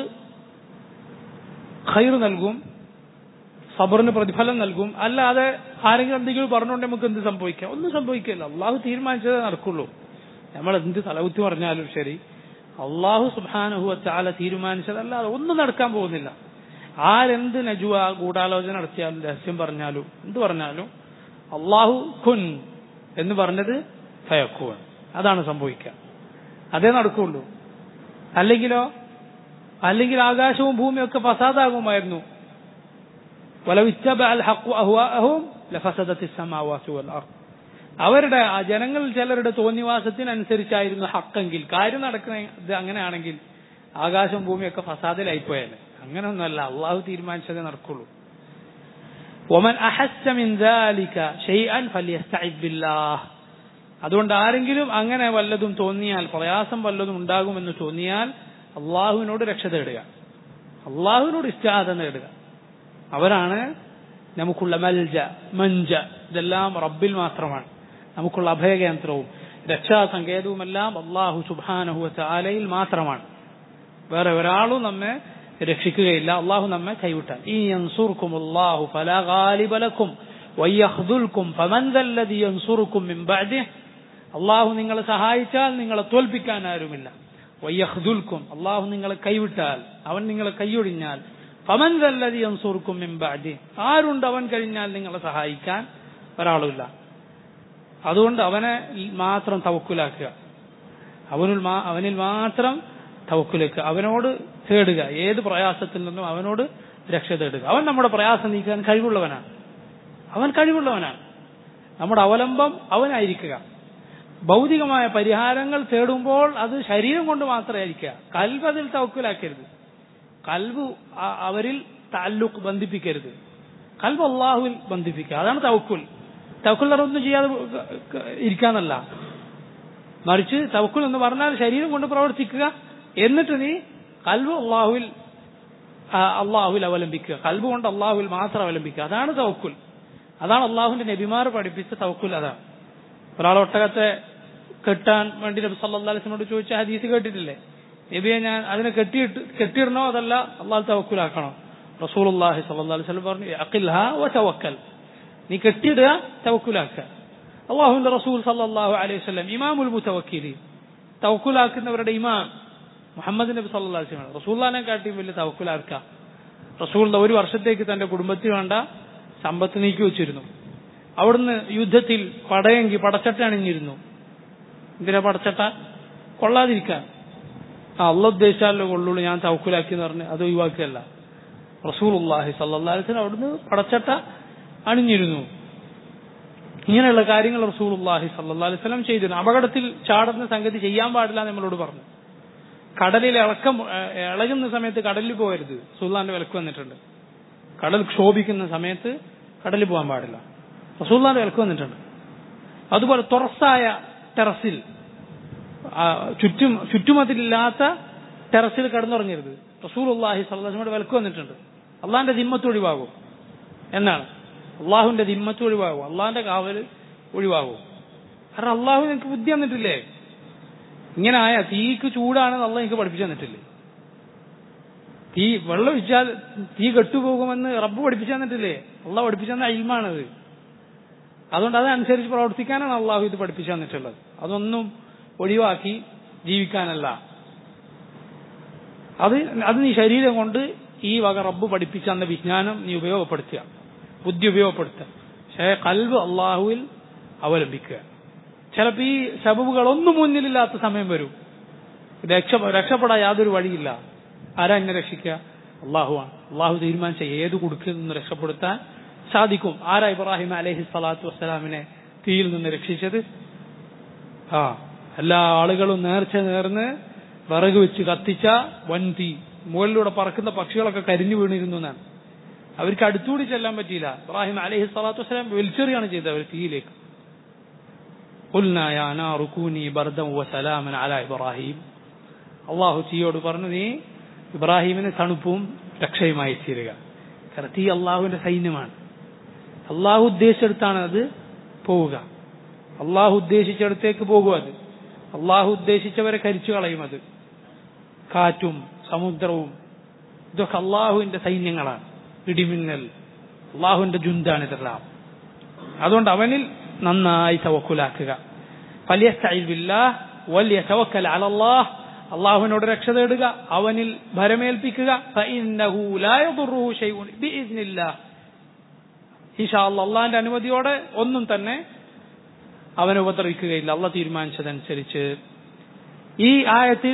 ഖൈർ നൽകും സബറിന് പ്രതിഫലം നൽകും അല്ലാതെ ആരെങ്കിലും എന്തെങ്കിലും പറഞ്ഞുകൊണ്ട് നമുക്ക് എന്ത് സംഭവിക്കാം ഒന്നും സംഭവിക്കില്ല അള്ളാഹു തീരുമാനിച്ചതേ നടക്കുള്ളൂ നമ്മൾ എന്ത് തലകുത്തി പറഞ്ഞാലും ശരി അള്ളാഹു സുബാനഹു ചാല തീരുമാനിച്ചതല്ലാതെ ഒന്നും നടക്കാൻ പോകുന്നില്ല ആരെന്ത് നജുവ ഗൂഢാലോചന നടത്തിയാലും രഹസ്യം പറഞ്ഞാലും എന്ത് പറഞ്ഞാലും അള്ളാഹു ഖുൻ എന്ന് പറഞ്ഞത് ഫയക്കുവൻ അതാണ് സംഭവിക്കുക അതേ നടക്കുള്ളൂ അല്ലെങ്കിലോ അല്ലെങ്കിൽ ആകാശവും ഭൂമിയും ഒക്കെ ഫസാദാകുമായിരുന്നു അവരുടെ ആ ജനങ്ങളിൽ ചിലരുടെ തോന്നിവാസത്തിനനുസരിച്ചായിരുന്നു ഹക്കെങ്കിൽ കാര്യം നടക്കുന്ന ഇത് അങ്ങനെയാണെങ്കിൽ ആകാശം ഭൂമിയൊക്കെ ഫസാദിലായിപ്പോയാൽ അങ്ങനെയൊന്നുമല്ല അള്ളാഹു തീരുമാനിച്ചതേ നടക്കുള്ളൂ ഒമൻ അതുകൊണ്ട് ആരെങ്കിലും അങ്ങനെ വല്ലതും തോന്നിയാൽ പ്രയാസം വല്ലതും ഉണ്ടാകുമെന്ന് തോന്നിയാൽ അള്ളാഹുവിനോട് രക്ഷ തേടുക അള്ളാഹുവിനോട് ഇഷ്ടാത നേടുക അവരാണ് നമുക്കുള്ള മൽജ മഞ്ച ഇതെല്ലാം റബ്ബിൽ മാത്രമാണ് നമുക്കുള്ള അഭയകേന്ദ്രവും രക്ഷാസങ്കേതവുമെല്ലാം അള്ളാഹു സുബാനഹു ചാലയിൽ മാത്രമാണ് വേറെ ഒരാളും നമ്മെ രക്ഷിക്കുകയില്ല അള്ളാഹു നമ്മെ കൈവിട്ടാൽ ഈ യൻസുർക്കും അള്ളാഹു ഫല ഗാലിബലക്കും വയ്യഹ്ദുൽക്കും ഫമന്തല്ലതി യൻസുറുക്കും മിംബഅദിഹ് അള്ളാഹു നിങ്ങളെ സഹായിച്ചാൽ നിങ്ങളെ തോൽപ്പിക്കാൻ ആരുമില്ല വയ്യഹ്ദുൽക്കും അള്ളാഹു നിങ്ങളെ കൈവിട്ടാൽ അവൻ നിങ്ങളെ കൈയൊഴിഞ്ഞാൽ ഫമന്തല്ലതി യൻസുറുക്കും മിംബഅദിഹ് ആരുണ്ട് അവൻ കഴിഞ്ഞാൽ നിങ്ങളെ സഹായിക്കാൻ ഒരാളുമില്ല അതുകൊണ്ട് അവനെ മാത്രം തവക്കുലാക്കുക അവനിൽ അവനിൽ മാത്രം തവക്കുലേക്ക് അവനോട് തേടുക ഏത് പ്രയാസത്തിൽ നിന്നും അവനോട് രക്ഷ തേടുക അവൻ നമ്മുടെ പ്രയാസം നീക്കാൻ കഴിവുള്ളവനാണ് അവൻ കഴിവുള്ളവനാണ് നമ്മുടെ അവലംബം അവനായിരിക്കുക ഭൗതികമായ പരിഹാരങ്ങൾ തേടുമ്പോൾ അത് ശരീരം കൊണ്ട് മാത്രമായിരിക്കുക കൽവ് അതിൽ തവക്കുലാക്കരുത് കൽവ് അവരിൽ താല്ലുക്ക് ബന്ധിപ്പിക്കരുത് കൽവ് അള്ളാഹുവിൽ ബന്ധിപ്പിക്കുക അതാണ് തവക്കുൽ തവക്കുൽ ഒന്നും ചെയ്യാതെ ഇരിക്കാന്നല്ല മറിച്ച് തവക്കുൽ എന്ന് പറഞ്ഞാൽ ശരീരം കൊണ്ട് പ്രവർത്തിക്കുക എന്നിട്ട് നീ കൽവ് അള്ളാഹുവിൽ അള്ളാഹുവിൽ അവലംബിക്കുക കൽവ് കൊണ്ട് അള്ളാഹുവിൽ മാത്രം അവലംബിക്കുക അതാണ് തവക്കുൽ അതാണ് അള്ളാഹുവിന്റെ നബിമാർ പഠിപ്പിച്ച തവക്കുൽ അതാണ് ഒരാൾ ഒട്ടകത്തെ കെട്ടാൻ വേണ്ടി നബി സല്ലാ അലിസ്മോട് ചോദിച്ച ഹദീസ് കേട്ടിട്ടില്ലേ നബിയെ ഞാൻ അതിനെ കെട്ടിയിട്ട് കെട്ടിയിടണോ അതല്ല അള്ളാഹു തവക്കുലാക്കണോ റസൂൽ അള്ളാഹി സല്ലാ അലിസ്ലം പറഞ്ഞു അഖിൽഹ വ തവക്കൽ നീ കെട്ടിയിടുക തവക്കുലാക്കുക അള്ളാഹുവിന്റെ റസൂൽ സല്ലാഹു അലൈഹി വസ്ലം ഇമാമുൽ മുത്തവക്കീലി തവക്കുലാക്കുന്നവരുടെ ഇമാം മുഹമ്മദ് നബി സല്ലാ വസ്ലം റസൂല്ലാനെ കാട്ടിയും വലിയ തവക്കുലാർക്ക റസൂലിന്റെ ഒരു വർഷത്തേക്ക് തന്റെ കുടുംബത്തിൽ വേണ്ട സമ്പത്ത് നീക്കി വെച്ചിരുന്നു അവിടുന്ന് യുദ്ധത്തിൽ പടയെങ്കി പടച്ചട്ട അണിഞ്ഞിരുന്നു എന്തിനാ പടച്ചട്ട കൊള്ളാതിരിക്കാൻ ആ അള്ള ഉദ്ദേശിച്ചാലേ കൊള്ളുള്ളൂ ഞാൻ തവക്കുലാക്കി എന്ന് പറഞ്ഞ് അത് ഒഴിവാക്കുകയല്ല റസൂലുള്ളാഹി സല്ലല്ലാഹു അലൈഹി വസല്ലം അവിടുന്ന് പടച്ചട്ട അണിഞ്ഞിരുന്നു ഇങ്ങനെയുള്ള കാര്യങ്ങൾ റസൂലുള്ളാഹി സല്ലല്ലാഹു അലൈഹി വസല്ലം ചെയ്തിരുന്നു അപകടത്തിൽ ചാടുന്ന സംഗതി ചെയ്യാൻ പാടില്ല എന്ന് നമ്മളോട് പറഞ്ഞു കടലിൽ ഇളക്കം ഏഹ്, ഇളകുന്ന സമയത്ത് കടലിൽ പോകരുത് റസൂല്ലാന്റെ വിലക്ക് വന്നിട്ടുണ്ട് കടൽ ക്ഷോഭിക്കുന്ന സമയത്ത് കടലിൽ പോകാൻ പാടില്ല റസൂല്ലാന്റെ വിലക്ക് വന്നിട്ടുണ്ട് അതുപോലെ തുറസായ ടെറസിൽ ആ, ചുറ്റും ചുറ്റുമതിലില്ലാത്ത ടെറസിൽ കിടന്നുറങ്ങരുത് റസൂലുള്ളാഹി സ്വല്ലാഹിയുടെ വിലക്ക് വന്നിട്ടുണ്ട് അള്ളാഹിന്റെ ദിമ്മത്ത് ഒഴിവാകും എന്നാണ് അള്ളാഹുവിന്റെ ദിമ്മത്ത് ഒഴിവാകും അള്ളാഹിന്റെ കാവല് ഒഴിവാകും കാരണം അള്ളാഹു നിനക്ക് ബുദ്ധി തന്നിട്ടില്ലേ ഇങ്ങനെ ആയ തീക്ക് ചൂടാണെന്ന് അള്ളാഹ് എനിക്ക് പഠിപ്പിച്ചു തന്നിട്ടില്ലേ തീ വെള്ളം ഒഴിച്ചാൽ തീ കെട്ടുപോകുമെന്ന് റബ്ബ് പഠിപ്പിച്ചു തന്നിട്ടില്ലേ അള്ളാഹ് പഠിപ്പിച്ചു തന്ന അയിൽമാണത് അതുകൊണ്ട് അതനുസരിച്ച് പ്രവർത്തിക്കാനാണ് അള്ളാഹു ഇത് പഠിപ്പിച്ചു തന്നിട്ടുള്ളത് അതൊന്നും ഒഴിവാക്കി ജീവിക്കാനല്ല അത് അത് നീ ശരീരം കൊണ്ട് ഈ വക റബ്ബ് പഠിപ്പിച്ച അന്ന വിജ്ഞാനം നീ ഉപയോഗപ്പെടുത്തുക ബുദ്ധി ഉപയോഗപ്പെടുത്തുക പക്ഷേ കൽവ് അള്ളാഹുവിൽ അവലംബിക്കുക ചിലപ്പോൾ ഈ സബബുകളൊന്നും മുന്നിലില്ലാത്ത സമയം വരും രക്ഷ രക്ഷപ്പെടാൻ യാതൊരു വഴിയില്ല ആരാ എന്നെ രക്ഷിക്കുക അള്ളാഹുവാണ് അള്ളാഹു തീരുമാനിച്ച ഏത് കുടുക്കിൽ നിന്ന് രക്ഷപ്പെടുത്താൻ സാധിക്കും ആരാ ഇബ്രാഹിം അലഹി സ്വലാത്തു വസ്സലാമിനെ തീയിൽ നിന്ന് രക്ഷിച്ചത് ആ എല്ലാ ആളുകളും നേർച്ച നേർന്ന് വിറക് വെച്ച് കത്തിച്ച വൻ തീ മുകളിലൂടെ പറക്കുന്ന പക്ഷികളൊക്കെ കരിഞ്ഞു വീണിരുന്നു എന്നാണ് അവർക്ക് അടുത്തുകൂടി ചെല്ലാൻ പറ്റിയില്ല ഇബ്രാഹിം അലഹി സ്വലാത്തു വസ്സലാം വലിച്ചെറിയാണ് ചെയ്തത് അവർ തീയിലേക്ക് قلنا يا نار كوني بردا وسلاما على إبراهيم അള്ളാഹു തീയോട് പറഞ്ഞു നീ ഇബ്രാഹിമിന് തണുപ്പും രക്ഷയുമായി തീരുക കാരണം തീ അള്ളാഹുവിന്റെ സൈന്യമാണ് അള്ളാഹു ഉദ്ദേശിച്ചെടുത്താണ് അത് പോവുക അള്ളാഹു ഉദ്ദേശിച്ചിടത്തേക്ക് പോകും അത് അള്ളാഹു ഉദ്ദേശിച്ചവരെ കരിച്ചു കളയും അത് കാറ്റും സമുദ്രവും ഇതൊക്കെ അള്ളാഹുവിന്റെ സൈന്യങ്ങളാണ് ഇടിമിന്നൽ അള്ളാഹുവിന്റെ ജുന്താണ് ഇതെല്ലാം അതുകൊണ്ട് അവനിൽ നന്നായി തവക്കുലാക്കുക വലിയ തവക്കൽ അലല്ലാഹ് അള്ളാഹുവിനോട് രക്ഷ തേടുക അവനിൽ ഭരമേൽപ്പിക്കുക ഫഇന്നഹു ലാ യദുറുഹു ശൈഉൻ ബിഇസ്നില്ലാഹ് ഇൻഷാ അല്ലാഹ് അള്ളാഹിന്റെ അനുമതിയോടെ ഒന്നും തന്നെ അവനെ ഉപദ്രവിക്കുകയില്ല അള്ളാഹ് തീരുമാനിച്ചതനുസരിച്ച് ഈ ആയത്തിൽ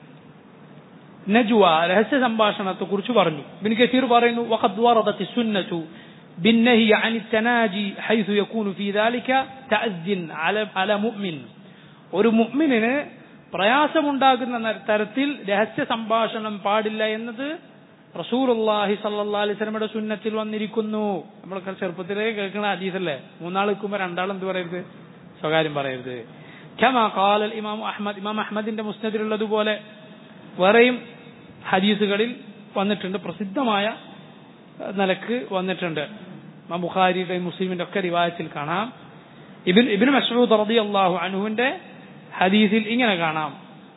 നജുവ രഹസ്യ സംഭാഷണത്തെ കുറിച്ച് പറഞ്ഞു ബിൻ കസീർ പറയുന്നു വഖദ് വറദത്ത് സുന്നതു بالنهي عن التناجي حيث يكون في ذلك تأذ على على مؤمن ഒരു മുഅ്മിനിന് പ്രയാസമുണ്ടാകുന്ന ന- തരത്തിൽ രഹസ്യ സംഭാഷണം പാടില്ല എന്നത് റസൂലുള്ളാഹി സല്ലല്ലാഹു അലൈഹി വസല്ലമയുടെ സുന്നത്തിൽ വന്നിരിക്കുന്നു നമ്മളൊക്കെ ചെറുപ്പത്തിലേ കേൾക്കുന്ന ഹദീസല്ലേ മൂന്നാൾ നിൽക്കുമ്പോൾ രണ്ടാൾ എന്ത് പറയരുത് സ്വകാര്യം പറയരുത് كما قال الإمام أحمد ഇമാം അഹ്മദിന്റെ മുസ്നദിലുള്ളതുപോലെ വേറെയും ഹദീസുകളിൽ വന്നിട്ടുണ്ട് പ്രസിദ്ധമായ നിലക്ക് വന്നിട്ടുണ്ട് ഇമാം ബുഖാരിയുടെയും മുസ്ലിമിന്റെ ഒക്കെ റിവായത്തിൽ കാണാം ഇബിൻ ഇബിൻ മസ്ഊദ് റളിയല്ലാഹു അൻഹുവിന്റെ ഹദീസിൽ ഇങ്ങനെ കാണാം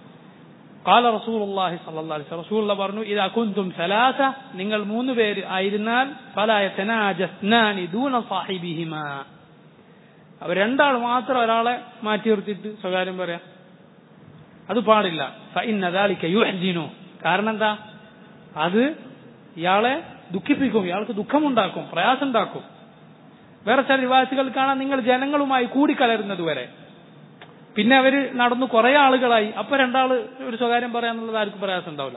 قال رسول الله صلى الله عليه وسلم رسول الله പറഞ്ഞു إذا كنتم ثلاثة നിങ്ങൾ മൂന്ന് പേര് ആയിരുന്നാൽ فلا يتناجى اثنان دون صاحبهما അവർ രണ്ടാൾ മാത്രം ഒരാളെ മാറ്റി നിർത്തിയിട്ട് സ്വകാര്യം പറയാം അത് പാടില്ല فإن ذلك يحزن കാരണം എന്താ അത് ഇയാളെ ദുഃഖിപ്പിക്കും ഇയാൾക്ക് ദുഃഖമുണ്ടാക്കും പ്രയാസം ഉണ്ടാക്കും വേറെ ചില റിവായത്തുകൾ കാണാൻ നിങ്ങൾ ജനങ്ങളുമായി കൂടിക്കലരുന്നത് വരെ പിന്നെ അവര് നടന്നു കുറെ ആളുകളായി അപ്പൊ രണ്ടാള് ഒരു സ്വകാര്യം പറയാന്നുള്ളത് ആർക്കും പ്രയാസം ഉണ്ടാവില്ല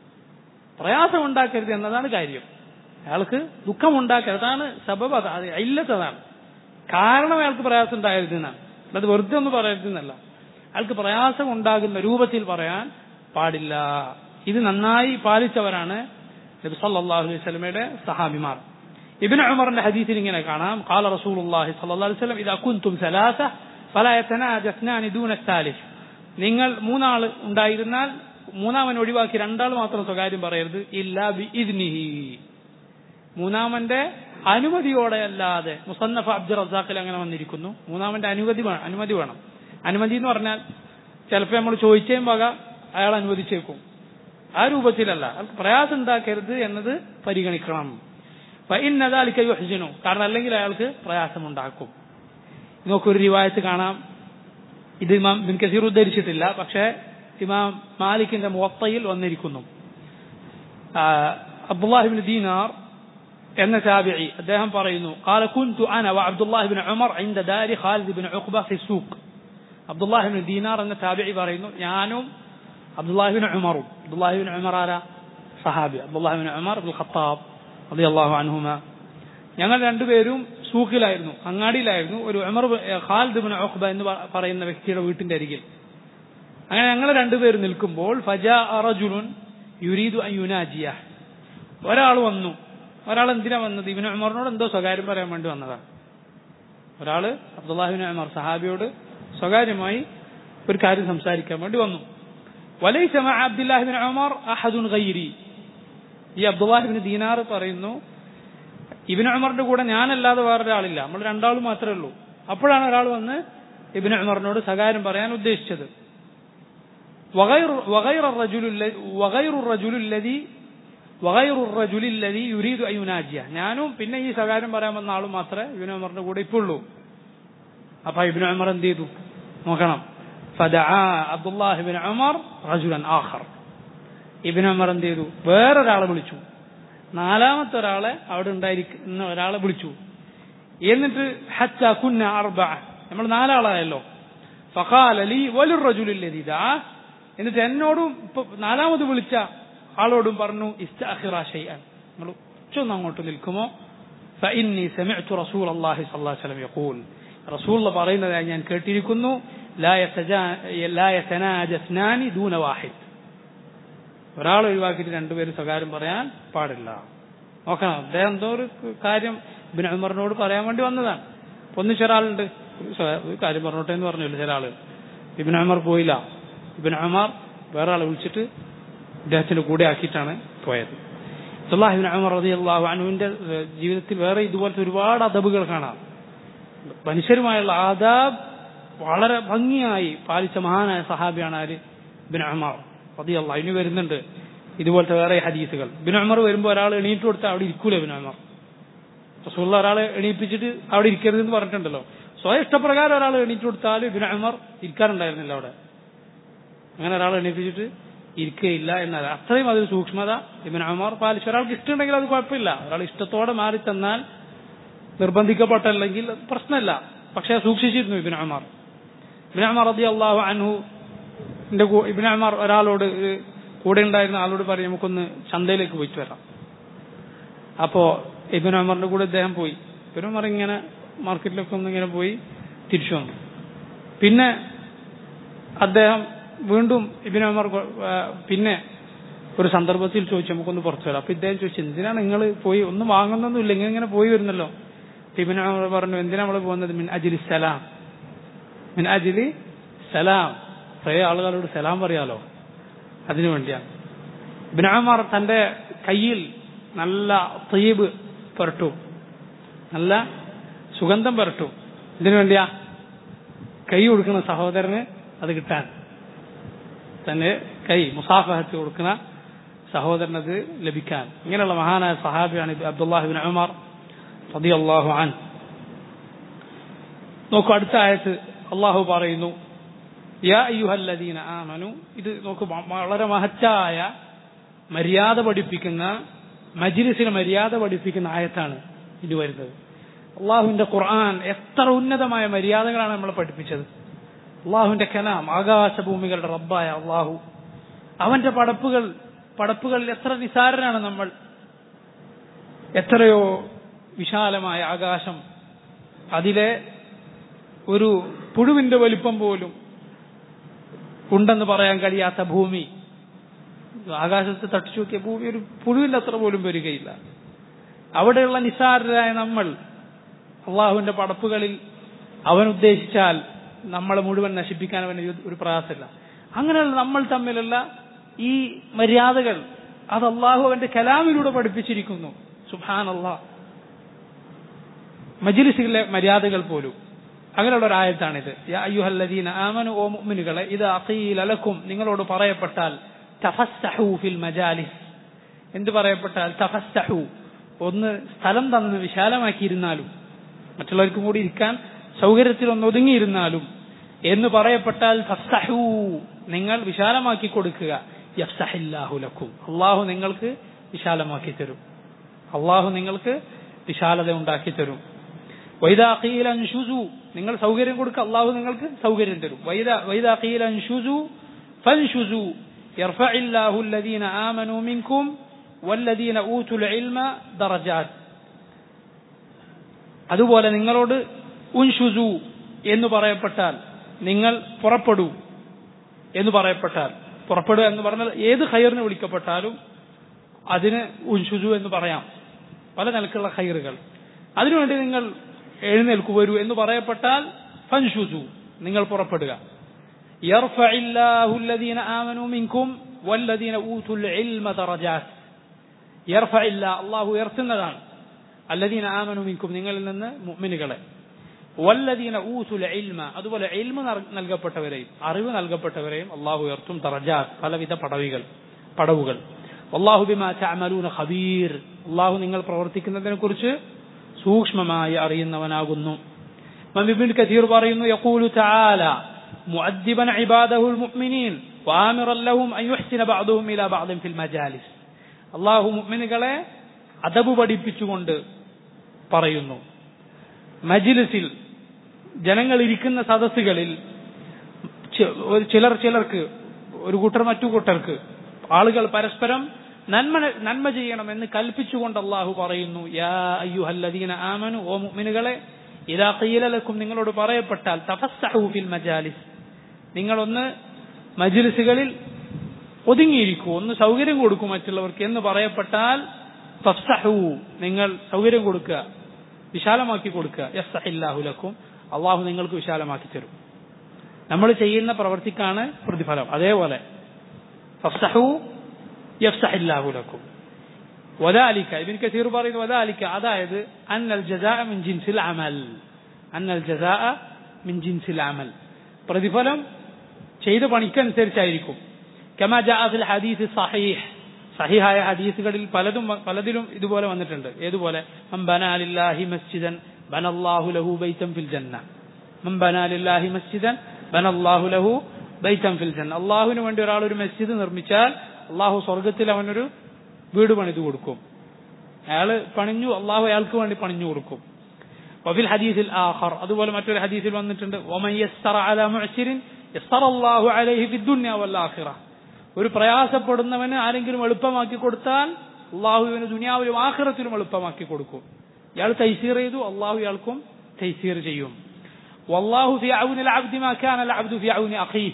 പ്രയാസം ഉണ്ടാക്കരുത് എന്നതാണ് കാര്യം അയാൾക്ക് ദുഃഖം ഉണ്ടാക്കരുത് അതാണ് സബബ് അത് അത് ഇല്ലത്തതാണ് കാരണം അയാൾക്ക് പ്രയാസം ഉണ്ടാകരുത് എന്നാണ് അത് വെറുതെ ഒന്ന് പറയരുത് എന്നല്ല അയാൾക്ക് പ്രയാസം ഉണ്ടാകുന്ന രൂപത്തിൽ പറയാൻ പാടില്ല ഇത് നന്നായി പാലിച്ചവരാണ് നബി സല്ലല്ലാഹു അലൈഹി വസല്ലമയുടെ സഹാബിമാർ ഇബ്നു ഉമറിന്റെ ഹദീസിൽ ഇങ്ങനെ കാണാം ഖാല റസൂലുള്ളാഹി സ്വല്ലല്ലാഹു അലൈഹി വസല്ലം ഇദാ കുൻതും സലാസ ഫലാ യതനാജ ഇസ്നാനി ദൂന സാലിസ് നിങ്ങൾ മൂന്നാൾ ഉണ്ടായിരുന്നാൽ മൂന്നാമൻ ഒഴിവാക്കി രണ്ടാൾ മാത്രം സ്വകാര്യം പറയരുത് ഇല്ലാ ബി ഇദ്നിഹി മൂന്നാമന്റെ അനുമതിയോടെ അല്ലാതെ മുസന്നഫ് അബ്ദുൾ റസാഖിൽ അങ്ങനെ വന്നിരിക്കുന്നു മൂന്നാമന്റെ അനുമതി വേണം അനുമതി വേണം അനുമതി എന്ന് പറഞ്ഞാൽ ചിലപ്പോൾ നമ്മൾ ചോദിച്ചേം വക അയാൾ അനുവദിച്ചേക്കും ആ രൂപത്തിലല്ല അയാൾക്ക് പ്രയാസം ഉണ്ടാക്കരുത് എന്നത് പരിഗണിക്കണം ഇന്നതാലിക്ക യുഹ്ജിനു കാരണം അല്ലെങ്കിൽ അയാൾക്ക് പ്രയാസമുണ്ടാക്കും നമുക്കൊരു റിവായത്ത് കാണാം ഇത് ഇമാം ബിൻ കസീർ ഉദ്ധരിച്ചിട്ടില്ല പക്ഷേ ഇമാം മാലിക്കിന്റെ മുവത്തയിൽ വന്നിരിക്കുന്നു അബ്ദുല്ലാഹിബിൻ ദീനാർ എന്ന താബിഇ അദ്ദേഹം പറയുന്നു قال كنت انا وعبد الله بن عمر عند دار خالد بن عقبه في السوق അബ്ദുല്ലാഹിബിൻ ദീനാർ എന്ന താബിഇ പറയുന്നു ഞാനും അബ്ദുല്ലാഹിബിൻ ഉമറും അബ്ദുല്ലാഹിബിൻ ഉമർ ആരാ സഹാബി അബ്ദുല്ലാഹിബിൻ ഉമർ അബ്ദുൽ ഖത്താബ് റളിയല്ലാഹു അൻഹുമ ഞങ്ങൾ രണ്ടുപേരും സൂഖിലായിരുന്നു അങ്ങാടിയിലായിരുന്നു ഒരു ഉമർ ബി- ഏ, ഖാലിദ് ബിൻ ഉഖ്ബ എന്ന് പ- പറയുന്ന വ്യക്തിയുടെ വീട്ടിന്റെ അരികിൽ അങ്ങനെ ഞങ്ങൾ രണ്ടുപേരും നിൽക്കുമ്പോൾ ഫജാ റജുലുൻ യുരീദു അൻ യുനാജിയ ഒരാൾ വന്നു ഒരാൾ എന്തിനാ വന്നത് ഇബിന് ഉമറിനോട് എന്തോ സ്വകാര്യം പറയാൻ വേണ്ടി വന്നതാണ് ഒരാള് അബ്ദുല്ലാഹിബിൻ ഉമർ സഹാബിയോട് സ്വകാര്യമായി ഒരു കാര്യം സംസാരിക്കാൻ വേണ്ടി വന്നു വലൈസ മഅ അബ്ദുല്ലാഹിബിൻ ഉമർ അഹദുൻ ഗൈരി ഈ അബ്ദുല്ലാഹിബിൻ ദീനാർ പറയുന്നു ഇബിൻ ഉമറിന്റെ കൂടെ ഞാനല്ലാതെ വേറൊരാളില്ല നമ്മൾ രണ്ടാളും മാത്രമേ ഉള്ളൂ അപ്പോഴാണ് ഒരാൾ വന്ന് ഇബിൻ ഉമറിനോട് സകാര്യം പറയാൻ ഉദ്ദേശിച്ചത് وغير وغير الرجل الذي وغير الرجل الذي وغير الرجل الذي يريد أن يناجيه ഞാനും പിന്നെ ഈ സകാര്യം പറയാൻ വന്ന ആളും മാത്രമേ ഇബിൻ ഉമറിന്റെ കൂടെ ഇപ്പോൾ ഉള്ളൂ അപ്പൊ ഇബിൻ ഉമർ എന്ത് ചെയ്തു നോക്കണം فدعا عبد الله بن عمر رجلا آخر ഇബിൻ ഉമർ എന്ത് ചെയ്തു വേറൊരാളെ വിളിച്ചു നാലാമത്തെ ഒരാളെ അവിടെ ഉണ്ടായിരിക്കുന്ന ഒരാളെ വിളിച്ചു എന്നിട്ട് ഹച്ച കുന്ന അർബ നമ്മൾ നാലാളായല്ലോ ഫഖാല ലി വലിർ റജുലില്ലദി ദാ എന്നിട്ട് എന്നോടും ഇപ്പൊ നാലാമത് വിളിച്ച ആളോടും പറഞ്ഞു ഇസ്തഅഖിറ ഷൈഅൻ നമ്മൾ ഉച്ചൊന്ന് അങ്ങോട്ട് നിൽക്കുമോ فإني سمعت رسول الله صلى الله عليه وسلم يقول رسول الله പറയുന്നതായി ഞാൻ കേട്ടിരിക്കുന്നു لا يتجا لا يتناجى اثنان دون واحد ഒരാൾ ഒഴിവാക്കിയിട്ട് രണ്ടുപേരും സ്വകാര്യം പറയാൻ പാടില്ല നോക്കണം അദ്ദേഹം എന്തോ ഒരു കാര്യം ഇബിൻ ഉമറിനോട് പറയാൻ വേണ്ടി വന്നതാണ് അപ്പൊ ഒന്നിച്ച് ഒരാളുണ്ട് ഒരു സ്വ- ഒരു കാര്യം പറഞ്ഞോട്ടെ എന്ന് പറഞ്ഞില്ല ചില ആള് ഇബിൻ ഉമർ പോയില്ല ഇബിൻ ഉമർ വേറെ ആളെ വിളിച്ചിട്ട് ഇദ്ദേഹത്തിന്റെ കൂടെ ആക്കിയിട്ടാണ് പോയത് അബ്ദുല്ലാഹിബിൻ ഉമർ റളിയല്ലാഹു അൻഹുവിന്റെ ഏഹ്, ജീവിതത്തിൽ വേറെ ഇതുപോലത്തെ ഒരുപാട് അദബുകൾ കാണാം മനുഷ്യരുമായുള്ള ആദാബ് വളരെ ഭംഗിയായി പാലിച്ച മഹാനായ സഹാബിയാണ് ആര് ബിൻ ഉമർ റളിയല്ലാഹു ഇനി വരുന്നുണ്ട് ഇതുപോലത്തെ വേറെ ഹദീസുകൾ ബിൻ ഉമർ വരുമ്പോൾ ഒരാൾ എണീറ്റ് കൊടുത്താൽ അവിടെ ഇരിക്കൂല ബിൻ ഉമർ റസൂലുള്ള ഒരാളെ എണീപ്പിച്ചിട്ട് അവിടെ ഇരിക്കരുതെന്ന് പറഞ്ഞിട്ടുണ്ടല്ലോ സ്വയം ഇഷ്ടപ്രകാരം ഒരാൾ എണീറ്റ് കൊടുത്താൽ ബിൻ ഉമർ ഇരിക്കാറുണ്ടായിരുന്നില്ല അവിടെ അങ്ങനെ ഒരാൾ എണീപ്പിച്ചിട്ട് ഇരിക്കുകയില്ല എന്നാൽ അത്രയും അതൊരു സൂക്ഷ്മത ഇബിൻ ഉമർ പാലിച്ചു ഒരാൾക്ക് ഇഷ്ടമുണ്ടെങ്കിൽ അത് കുഴപ്പമില്ല ഒരാൾ ഇഷ്ടത്തോടെ മാറി തന്നാൽ നിർബന്ധിക്കപ്പെട്ടല്ലെങ്കിൽ അത് പ്രശ്നമില്ല പക്ഷെ സൂക്ഷിച്ചിരുന്നു ഇബിൻ ഉമർ ഇബിൻ ഉമർ റതി അള്ളാഹു അൻഹു ഇബിൻ ഉമർ ഒരാളോട് ഒരു കൂടെ ഉണ്ടായിരുന്ന ആളോട് പറയും നമുക്കൊന്ന് ചന്തയിലേക്ക് പോയിട്ട് വരാം അപ്പോ ഇബിൻ ഉമറിന്റെ കൂടെ ഇദ്ദേഹം പോയി ഇബിൻ ഉമർ ഇങ്ങനെ മാർക്കറ്റിലൊക്കെ ഒന്ന് ഇങ്ങനെ പോയി തിരിച്ചു വന്നു പിന്നെ അദ്ദേഹം വീണ്ടും ഇബിൻ ഉമർ കൊ- ആ, പിന്നെ ഒരു സന്ദർഭത്തിൽ ചോദിച്ചു നമുക്കൊന്ന് പുറത്തു വരാം അപ്പൊ ഇദ്ദേഹം ചോദിച്ചു എന്തിനാണ് നിങ്ങൾ പോയി ഒന്നും വാങ്ങുന്നൊന്നുമില്ല ഇങ്ങനെ ഇങ്ങനെ പോയി വരുന്നല്ലോ അപ്പൊ ഇബിൻ ഉമർ പറഞ്ഞു എന്തിനാ നമ്മൾ പോകുന്നത് മിൻ അജിലി സലാം മിൻ അജിലി സലാം പഴയ ആളുകളോട് സലാം പറയാലോ അതിനു വേണ്ടിയാണ് ഇബിൻ ഉമർ തന്റെ കയ്യിൽ നല്ല തീബ് പുരട്ടു നല്ല സുഗന്ധം പുരട്ടു ഇതിനു വേണ്ടിയാ കൈ കൊടുക്കുന്ന സഹോദരന് അത് കിട്ടാൻ തന്നെ കൈ മുസാഫഹത്ത് കൊടുക്കുന്ന സഹോദരന് അത് ലഭിക്കാൻ ഇങ്ങനെയുള്ള മഹാനായ സഹാബിയാണ് ഇത് അബ്ദുല്ലാഹിബിൻ ഉമർ റളിയല്ലാഹു അൻ നോക്കൂ അടുത്ത ആയത്ത് അള്ളാഹു പറയുന്നു യാ അയ്യുഹല്ലദീന ആമനു ഇത് നോക്കൂ വ- വളരെ മഹത്തായ മര്യാദ പഠിപ്പിക്കുന്ന മജ്ലിസിന് മര്യാദ പഠിപ്പിക്കുന്ന ആയത്താണ് ഇത് വരുന്നത് അള്ളാഹുവിന്റെ ഖുർആൻ എത്ര ഉന്നതമായ മര്യാദകളാണ് നമ്മളെ പഠിപ്പിച്ചത് അള്ളാഹുവിന്റെ കലാം ആകാശഭൂമികളുടെ റബ്ബായ അള്ളാഹു അവന്റെ പടപ്പുകൾ പടപ്പുകളിൽ എത്ര നിസാരനാണ് നമ്മൾ എത്രയോ വിശാലമായ ആകാശം അതിലെ ഒരു പുഴുവിന്റെ വലിപ്പം പോലും ഉണ്ടെന്ന് പറയാൻ കഴിയാത്ത ഭൂമി ആകാശത്ത് തട്ടിച്ചു നോക്കിയ ഭൂമി ഒരു പുഴുവിന്റെ അത്ര പോലും വരികയില്ല അവിടെയുള്ള നിസാരരായ നമ്മൾ അള്ളാഹുവിന്റെ പടപ്പുകളിൽ അവൻ ഉദ്ദേശിച്ചാൽ നമ്മളെ മുഴുവൻ നശിപ്പിക്കാൻ അവന് ഒരു പ്രയാസമില്ല അങ്ങനെയുള്ള നമ്മൾ തമ്മിലുള്ള ഈ മര്യാദകൾ അത് അള്ളാഹു അവന്റെ കലാമിലൂടെ പഠിപ്പിച്ചിരിക്കുന്നു സുഹാൻ അള്ളാഹ് മജിലിസിലെ മര്യാദകൾ പോലും അങ്ങനെയുള്ള ഒരു ആയത്താണിത് യാ അയ്യുഹല്ലദീന ആമനു ഓ മുഅ്മിനുകളെ ഇത് അഖീല ലക്കും നിങ്ങളോട് പറയപ്പെട്ടാൽ തഫസ്സഹു ഫിൽ മജാലിസ് എന്ത് പറയപ്പെട്ടാൽ തഫസ്സഹു ഒന്ന് സ്ഥലം തന്ന് വിശാലമാക്കിയിരുന്നാലും മറ്റുള്ളവർക്കും കൂടി ഇരിക്കാൻ സൗകര്യത്തിൽ ഒന്ന് ഒതുങ്ങിയിരുന്നാലും എന്ന് പറയപ്പെട്ടാൽ ഫസ്സഹു നിങ്ങൾ വിശാലമാക്കി കൊടുക്കുക യഫ്സഹില്ലാഹു ലക്കും അള്ളാഹു നിങ്ങൾക്ക് വിശാലമാക്കി തരും അള്ളാഹു നിങ്ങൾക്ക് വിശാലത ഉണ്ടാക്കി തരും വൈദാഖീൽ അൻഷുസു നിങ്ങൾ സൗകര്യം കൊടുക്കുക അള്ളാഹു നിങ്ങൾക്ക് സൗകര്യം തരും വൈദാ വൈദാഖീൽ അൻഷുസു ഫൻഷുസു يرفع الله الذين آمنوا منكم والذين أوتوا العلم درجات അതുപോലെ നിങ്ങളോട് ഉൻഷുസു എന്ന് പറയപ്പെട്ടാൽ നിങ്ങൾ പുറപ്പെടൂ എന്ന് പറയപ്പെട്ടാൽ പുറപ്പെടുക എന്ന് പറഞ്ഞാൽ ഏത് ഖൈറിന് വിളിക്കപ്പെട്ടാലും അതിന് ഉൻഷുസു എന്ന് പറയാം പല നിലക്കുള്ള ഖൈറുകൾ അതിനുവേണ്ടി നിങ്ങൾ എഴുന്നേൽക്കു വരൂ എന്ന് പറയപ്പെട്ടാൽ ഫൻഷുസു നിങ്ങൾ പുറപ്പെടുക يرفع الله الذين آمنوا منكم والذين أوتوا العلم درجات يرفع الله الله ഉയർത്തുന്നതാണ് الذين آمنوا منكم നിങ്ങളിൽ നിന്ന് മുഅ്മിനുകളെ വല്ലദീന ഊതുൽ ഇൽമ അതുപോലെ ഇൽമ നൽകപ്പെട്ടവരെയും അറിവ് നൽകപ്പെട്ടവരെയും അള്ളാഹു ഉയർത്തും ദറജാത്ത് പലവിധ പടവികൾ പടവുകൾ അള്ളാഹു ബിമാ തഅമലൂന ഖബീർ അള്ളാഹു നിങ്ങൾ പ്രവർത്തിക്കുന്നതിനെ കുറിച്ച് സൂക്ഷ്മമായി അറിയുന്നവനാകുന്നു ഇബ്നു കഥീർ പറയുന്നു യഖൂലു തആല مؤدبا عباده المؤمنين وآمرا لهم أن يحسن بعضهم إلى بعض في المجالس അള്ളാഹു മുഅ്മിനുകളെ അദബ് പഠിപ്പിച്ചുകൊണ്ട് പറയുന്നു മജിലിസിൽ ജനങ്ങൾ ഇരിക്കുന്ന സദസ്സുകളിൽ ചിലർ ചിലർക്ക് ഒരു കൂട്ടർ മറ്റു കൂട്ടർക്ക് ആളുകൾ പരസ്പരം നന്മ നന്മ ചെയ്യണമെന്ന് കൽപ്പിച്ചുകൊണ്ട് അള്ളാഹു പറയുന്നു യാ അയ്യുഹല്ലദീന ആമനു ഓ മുഅ്മിനുകളെ ഇതാ ഖീലലക്കും നിങ്ങളോട് പറയപ്പെട്ടാൽ തഫസ്സഹു ഫിൽ മജാലിസ് നിങ്ങളൊന്ന് മജിലിസുകളിൽ ഒതുങ്ങിയിരിക്കൂ ഒന്ന് സൗകര്യം കൊടുക്കൂ മറ്റുള്ളവർക്ക് എന്ന് പറയപ്പെട്ടാൽ തഫ്സഹു നിങ്ങൾ സൗകര്യം കൊടുക്കുക വിശാലമാക്കി കൊടുക്കുക യസ്സഹില്ലാഹുലക്കും അള്ളാഹു നിങ്ങൾക്ക് വിശാലമാക്കി തരും നമ്മൾ ചെയ്യുന്ന പ്രവർത്തിക്കാണ് പ്രതിഫലം അതേപോലെ ഫഫ്സഹു യഫ്സഹില്ലാഹുലക്കും വദാലിക്ക ഇബിൻ കസീർ പറയുന്നു വദാലിക്ക അതായത് അന്നൽ ജസാ മിൻ ജിൻസിൽ അമൽ അന്നൽ ജസാ മിൻ ജിൻസിൽ അമൽ പ്രതിഫലം ചെയ്ത പണിക്കനുസരിച്ചായിരിക്കും കമാ ജാ ഫിൽ ഹദീസ് സഹീഹ് സഹിഹായ ഹദീസുകളിൽ പലതും പലതിലും ഇതുപോലെ വന്നിട്ടുണ്ട് ഏതുപോലെ മംബനാലില്ലാഹി മസ്ജിദൻ ബനല്ലാഹു ലഹു ബൈതം ഫിൽ ജന്ന മംബനാലില്ലാഹി മസ്ജിദൻ ബനല്ലാഹു ലഹു ബൈതം ഫിൽ ജന്ന അള്ളാഹുവിന് വേണ്ടി ഒരാൾ ഒരു മസ്ജിദ് നിർമ്മിച്ചാൽ അള്ളാഹു സ്വർഗത്തിൽ അവനൊരു വീട് പണിത് കൊടുക്കും അയാൾ പണിഞ്ഞു അള്ളാഹു അയാൾക്ക് വേണ്ടി പണിഞ്ഞു കൊടുക്കും വഫിൽ ഹദീസിൽ ആഖർ അതുപോലെ മറ്റൊരു ഹദീസിൽ വന്നിട്ടുണ്ട് ഒമൻ യസ്സറ അലാ മുഅ്സിരിൻ യസ്സറ അല്ലാഹു അലൈഹി ഫിദ്ദുനിയ വൽ ആഖിറ ഒരു പ്രയാസപ്പെടുന്നവന് ആരെങ്കിലും എളുപ്പമാക്കി കൊടുത്താൽ അള്ളാഹുവിന് ദുനിയാവിലും ആഖിറത്തിലും എളുപ്പമാക്കി കൊടുക്കും ഇയാൾ തൈസീർ ചെയ്തു അള്ളാഹു ഇയാൾക്കും തൈസീർ ചെയ്യും വല്ലാഹു ഫി ഔനി അബ്ദി മാ കാന അൽ അബ്ദു ഫി ഔനി അഖീഹ്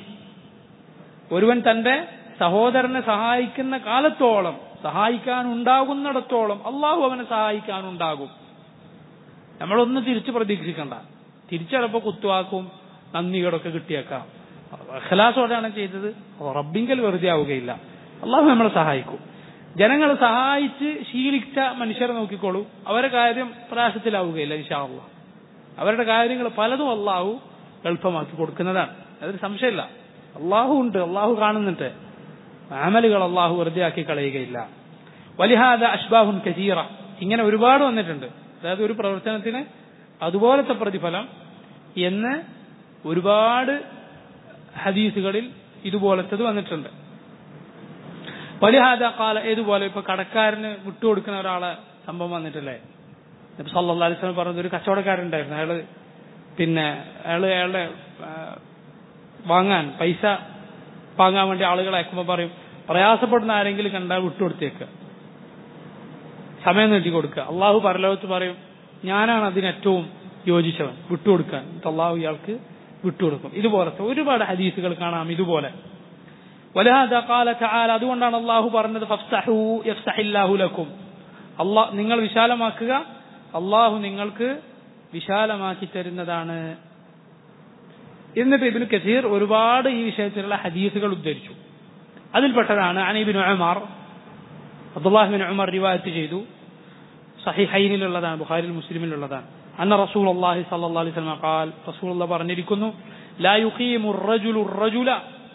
ഒരുവൻ തന്റെ സഹോദരനെ സഹായിക്കുന്ന കാലത്തോളം സഹായിക്കാനുണ്ടാകുന്നിടത്തോളം അള്ളാഹു അവനെ സഹായിക്കാനുണ്ടാകും നമ്മളൊന്നും തിരിച്ചു പ്രതീക്ഷിക്കണ്ട തിരിച്ചടപ്പോ കുത്തുവാക്കും നന്ദികളൊക്കെ കിട്ടിയേക്കാം ഖലാസോടെയാണ് ചെയ്തത് റബ്ബിങ്കൽ വെറുതെ ആവുകയില്ല അള്ളാഹു നമ്മളെ സഹായിക്കും ജനങ്ങൾ സഹായിച്ച് ശീലിച്ച മനുഷ്യരെ നോക്കിക്കോളൂ അവരുടെ കാര്യം പ്രയാസത്തിലാവുകയില്ല ഇൻഷാള്ള അവരുടെ കാര്യങ്ങൾ പലതും അള്ളാഹു എളുപ്പമാക്കി കൊടുക്കുന്നതാണ് അതൊരു സംശയമില്ല അള്ളാഹു ഉണ്ട് അള്ളാഹു കാണുന്നുണ്ട് അമലുകൾ അള്ളാഹു വെറുതെ ആക്കി കളയുകയില്ല വലിഹാദ അഷ്ബാഹുൻ കസീറ ഇങ്ങനെ ഒരുപാട് വന്നിട്ടുണ്ട് അതായത് ഒരു പ്രവർത്തനത്തിന് അതുപോലത്തെ പ്രതിഫലം എന്ന് ഒരുപാട് ഹദീസുകളിൽ ഇതുപോലത്തത് വന്നിട്ടുണ്ട് വലിഹാദ കാല ഏതുപോലെ ഇപ്പൊ കടക്കാരന് വിട്ടുകൊടുക്കുന്ന ഒരാളെ സംഭവം വന്നിട്ടില്ലേ ഇപ്പൊ സല്ലാ അലിസ്ലാം പറഞ്ഞത് ഒരു കച്ചവടക്കാരുണ്ടായിരുന്നു അയാള് പിന്നെ അയാള് അയാളുടെ വാങ്ങാൻ പൈസ വാങ്ങാൻ വേണ്ടി ആളുകളെ അയക്കുമ്പോൾ പറയും പ്രയാസപ്പെടുന്ന ആരെങ്കിലും കണ്ടാൽ വിട്ടുകൊടുത്തേക്ക് സമയം നീട്ടി കൊടുക്കുക അള്ളാഹു പരലോകത്ത് പറയും ഞാനാണ് അതിന് ഏറ്റവും യോജിച്ചവൻ വിട്ടുകൊടുക്കാൻ അള്ളാഹു ഇയാൾക്ക് വിട്ടുകൊടുക്കും ഇതുപോലത്തെ ഒരുപാട് ഹദീസുകൾ കാണാം ഇതുപോലെ വലഹാദ ഖാല തആല അതുകൊണ്ടാണ് അള്ളാഹു പറഞ്ഞത് ഫഫ്സഹു യഫ്സഹില്ലാഹു ലക്കും അള്ളാഹ് നിങ്ങൾ വിശാലമാക്കുക അള്ളാഹു നിങ്ങൾക്ക് വിശാലമാക്കി തരുന്നതാണ് എന്നിട്ട് ഇബിന് കസീർ ഒരുപാട് ഈ വിഷയത്തിലുള്ള ഹദീസുകൾ ഉദ്ധരിച്ചു അതിൽപ്പെട്ടതാണ് അനീബിൻ ഉമർ അബ്ദുല്ലാഹിബിൻ ഉമർ റിവായത്ത് ചെയ്തു സഹിഹൈനിലുള്ളതാണ് ബുഖാരിൽ മുസ്ലിമിലുള്ളതാണ് അന്ന റസൂൽ അള്ളാഹി സല്ലല്ലാഹു അലൈഹി വസല്ലം ഖാൽ റസൂൽ അള്ളാഹ് പറഞ്ഞിരിക്കുന്നു ലാ യുഖീമു الرجل الرجل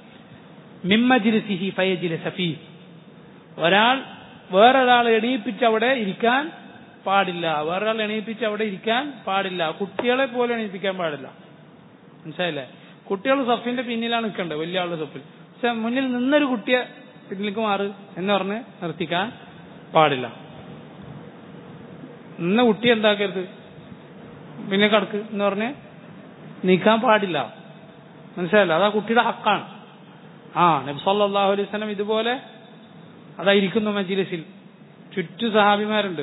من مجلسه فيجلس فيه ഒരാൾ വേറൊരാൾ എണീപ്പിച്ച് അവിടെ ഇരിക്കാൻ പാടില്ല വേറൊരാൾ എണീപ്പിച്ച് അവിടെ ഇരിക്കാൻ പാടില്ല കുട്ടികളെ പോലെ എണീപ്പിക്കാൻ പാടില്ല മനസ്സിലായില്ലേ കുട്ടികൾ സഫിന്റെ പിന്നിലാണ് നിൽക്കേണ്ടത് വലിയ ആളുടെ സഫിൽ പക്ഷെ മുന്നിൽ നിന്നൊരു കുട്ടിയെ പിന്നിലേക്ക് മാറ് എന്ന് പറഞ്ഞ് നിർത്തിക്കാൻ പാടില്ല നിന്ന കുട്ടി എന്താക്കരുത് പിന്നെ കടക്ക് എന്ന് പറഞ്ഞ് നീക്കാൻ പാടില്ല മനസ്സിലായല്ലോ അത് ആ കുട്ടിയുടെ ഹക്കാണ് ആ നബി സല്ലല്ലാഹു അലൈഹി വസല്ലം ഇതുപോലെ അതായിരിക്കുന്നു മജ്ലിസിൽ ചുറ്റു സഹാബിമാരുണ്ട്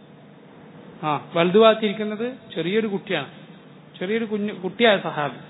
ആ വലുതുവാത്തിരിക്കുന്നത് ചെറിയൊരു കുട്ടിയാണ് ചെറിയൊരു കുഞ്ഞു കുട്ടിയായ സഹാബി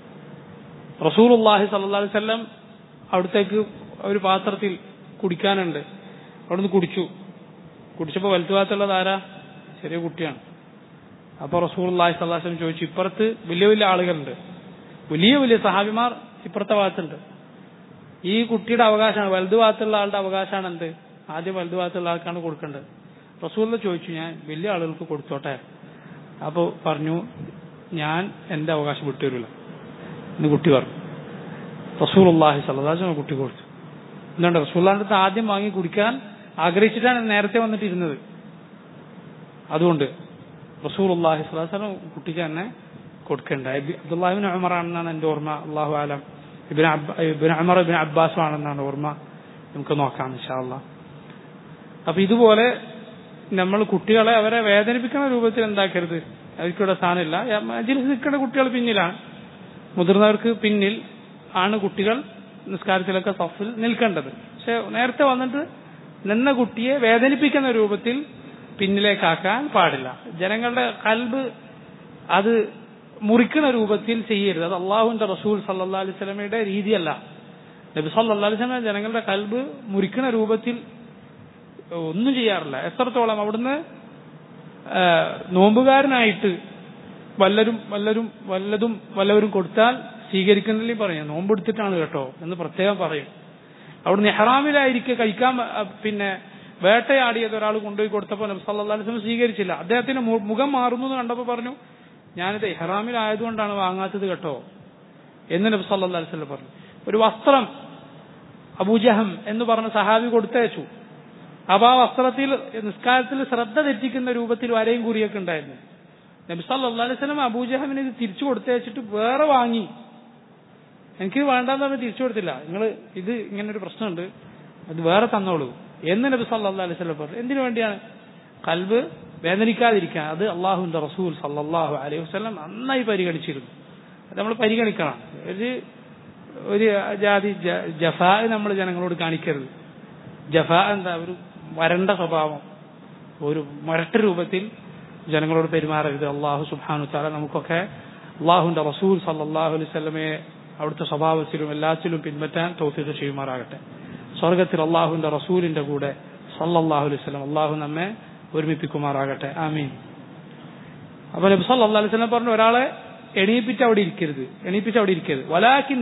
റസൂലുള്ളാഹി സല്ലല്ലാഹു അലൈഹി വസല്ലം അവിടത്തേക്ക് ഒരു പാത്രത്തിൽ കുടിക്കാനുണ്ട് അവിടുന്ന് കുടിച്ചു കുടിച്ചപ്പോൾ വലുതുവാത്തുള്ളത് ആരാ ചെറിയ കുട്ടിയാണ് അപ്പോൾ റസൂലുള്ളാഹി സ്വല്ലല്ലാഹു അലൈഹി വസല്ലം ചോദിച്ചു ഇപ്പുറത്ത് വലിയ വലിയ ആളുകളുണ്ട് വലിയ വലിയ സഹാബിമാർ ഇപ്പുറത്തെ ഭാഗത്തുണ്ട് ഈ കുട്ടിയുടെ അവകാശമാണ് വലതു ഭാഗത്തുള്ള ആളുടെ അവകാശമാണ് എന്ത് ആദ്യം വലതു ഭാഗത്തുള്ള ആൾക്കാണ് കൊടുക്കേണ്ടത് റസൂല്ല ചോദിച്ചു ഞാൻ വലിയ ആളുകൾക്ക് കൊടുത്തോട്ടെ അപ്പോൾ പറഞ്ഞു ഞാൻ എന്റെ അവകാശം വിട്ടുതരില്ല എന്ന് കുട്ടി പറഞ്ഞു റസൂലുള്ളാഹി സ്വല്ലല്ലാഹു അലൈഹി വസല്ലം കുട്ടി കൊടുത്തു എന്തുകൊണ്ട് റസൂല്ലാന്റെ അടുത്ത് ആദ്യം വാങ്ങി കുടിക്കാൻ ആഗ്രഹിച്ചിട്ടാണ് നേരത്തെ വന്നിട്ട് ഇരുന്നത് അതുകൊണ്ട് റസൂലുള്ളാഹി സ്വല്ലല്ലാഹു അലൈഹി വസല്ലം കുട്ടിക്ക് തന്നെ കൊടുക്കണ്ടായി അബ്ദുല്ലാഹിബിൻ ഉമറാണെന്നാണ് എന്റെ ഓർമ്മ അള്ളാഹു ആലം ഇബിൻ ഇബിൻ ഉമർ ഇബിൻ അബ്ബാസും ആണെന്നാണ് ഓർമ്മ നമുക്ക് നോക്കാം ഇൻഷാല്ല അപ്പൊ ഇതുപോലെ നമ്മൾ കുട്ടികളെ അവരെ വേദനിപ്പിക്കുന്ന രൂപത്തിൽ എന്താക്കരുത് അവർക്കിവിടെ സ്ഥാനമില്ല മജിലിസ് നിൽക്കേണ്ട കുട്ടികൾ പിന്നിലാണ് മുതിർന്നവർക്ക് പിന്നിൽ ആണ് കുട്ടികൾ നിസ്കാരത്തിലൊക്കെ സഫിൽ നിൽക്കേണ്ടത് പക്ഷെ നേരത്തെ വന്നിട്ട് നിന്ന കുട്ടിയെ വേദനിപ്പിക്കുന്ന രൂപത്തിൽ പിന്നിലേക്കാക്കാൻ പാടില്ല ജനങ്ങളുടെ കൽബ് അത് മുറിക്കുന്ന രൂപത്തിൽ ചെയ്യരുത് അത് അള്ളാഹുവിന്റെ റസൂൽ സല്ലാ അലൈഹി സ്വലമയുടെ രീതിയല്ല നബി സല്ലാ അലൈഹി സ്വലമ ജനങ്ങളുടെ കൽബ് മുറിക്കുന്ന രൂപത്തിൽ ഒന്നും ചെയ്യാറില്ല എത്രത്തോളം അവിടുന്ന് നോമ്പുകാരനായിട്ട് വല്ലരും വല്ലരും വല്ലതും വല്ലവരും കൊടുത്താൽ സ്വീകരിക്കുന്നില്ലേ പറയാം നോമ്പെടുത്തിട്ടാണ് കേട്ടോ എന്ന് പ്രത്യേകം പറയും അവിടുന്ന് എഹ്റാമിലായിരിക്കെ കഴിക്കാൻ പിന്നെ വേട്ടയാടിയത് ഒരാൾ കൊണ്ടുപോയി കൊടുത്തപ്പോൾ നബി സല്ലാ അലൈഹി സ്വലം സ്വീകരിച്ചില്ല അദ്ദേഹത്തിന് മുഖം മാറുന്നു എന്ന് കണ്ടപ്പോൾ പറഞ്ഞു ഞാനിത് ഇഹ്റാമിലായതുകൊണ്ടാണ് വാങ്ങാത്തത് കേട്ടോ എന്ന് നബി സല്ലാ അലൈഹി സ്വലം പറഞ്ഞു ഒരു വസ്ത്രം അബൂജഹം എന്ന് പറഞ്ഞ സഹാബി കൊടുത്തയച്ചു അപ്പൊ ആ വസ്ത്രത്തിൽ നിസ്കാരത്തിൽ ശ്രദ്ധ തെറ്റിക്കുന്ന രൂപത്തിൽ വരയും കുറിയൊക്കെ ഉണ്ടായിരുന്നു നബി സല്ലാ അലൈഹി സ്വലം അബൂജഹമിന് ഇത് തിരിച്ചു കൊടുത്തയച്ചിട്ട് വേറെ വാങ്ങി എനിക്ക് വേണ്ടെന്ന് പറഞ്ഞ് തിരിച്ചു കൊടുത്തില്ല നിങ്ങൾ ഇത് ഇങ്ങനെ ഒരു പ്രശ്നമുണ്ട് അത് വേറെ തന്നോളൂ എന്ന് നബി സല്ലാ അലൈഹി സ്വലം പറഞ്ഞു എന്തിനു വേണ്ടിയാണ് കൽബ് വേദനിക്കാതിരിക്കാൻ അത് അള്ളാഹുവിന്റെ റസൂൽ സല്ലാഹു അലൈഹി വസ്ലം നന്നായി പരിഗണിച്ചിരുന്നു അത് നമ്മൾ പരിഗണിക്കണം ഒരു ഒരു ജാതി ജഫാ നമ്മൾ ജനങ്ങളോട് കാണിക്കരുത് ജഫാ എന്താ ഒരു വരണ്ട സ്വഭാവം ഒരു മരട്ട രൂപത്തിൽ ജനങ്ങളോട് പെരുമാറരുത് അള്ളാഹു സുബാനു താല നമുക്കൊക്കെ അള്ളാഹുവിന്റെ റസൂൽ സല്ലാഹു അലൈഹി സ്വലമയെ അവിടുത്തെ സ്വഭാവത്തിലും എല്ലാത്തിലും പിൻപറ്റാൻ തോഫിക്ക് ചെയ്യുമാറാകട്ടെ സ്വർഗത്തിൽ അള്ളാഹുവിന്റെ റസൂലിന്റെ കൂടെ സല്ലാഹു അലൈഹി സ്വലം അള്ളാഹു നമ്മെ ഒരുമിപ്പിക്കുമാറാകട്ടെ ആമീൻ അപ്പൊ നബി സല്ലാ അലൈഹി സ്വലം പറഞ്ഞു ഒരാളെ എണീപ്പിച്ച് അവിടെ ഇരിക്കരുത് എണീപ്പിച്ച് അവിടെ ഇരിക്കരുത് വലാക്കിൻ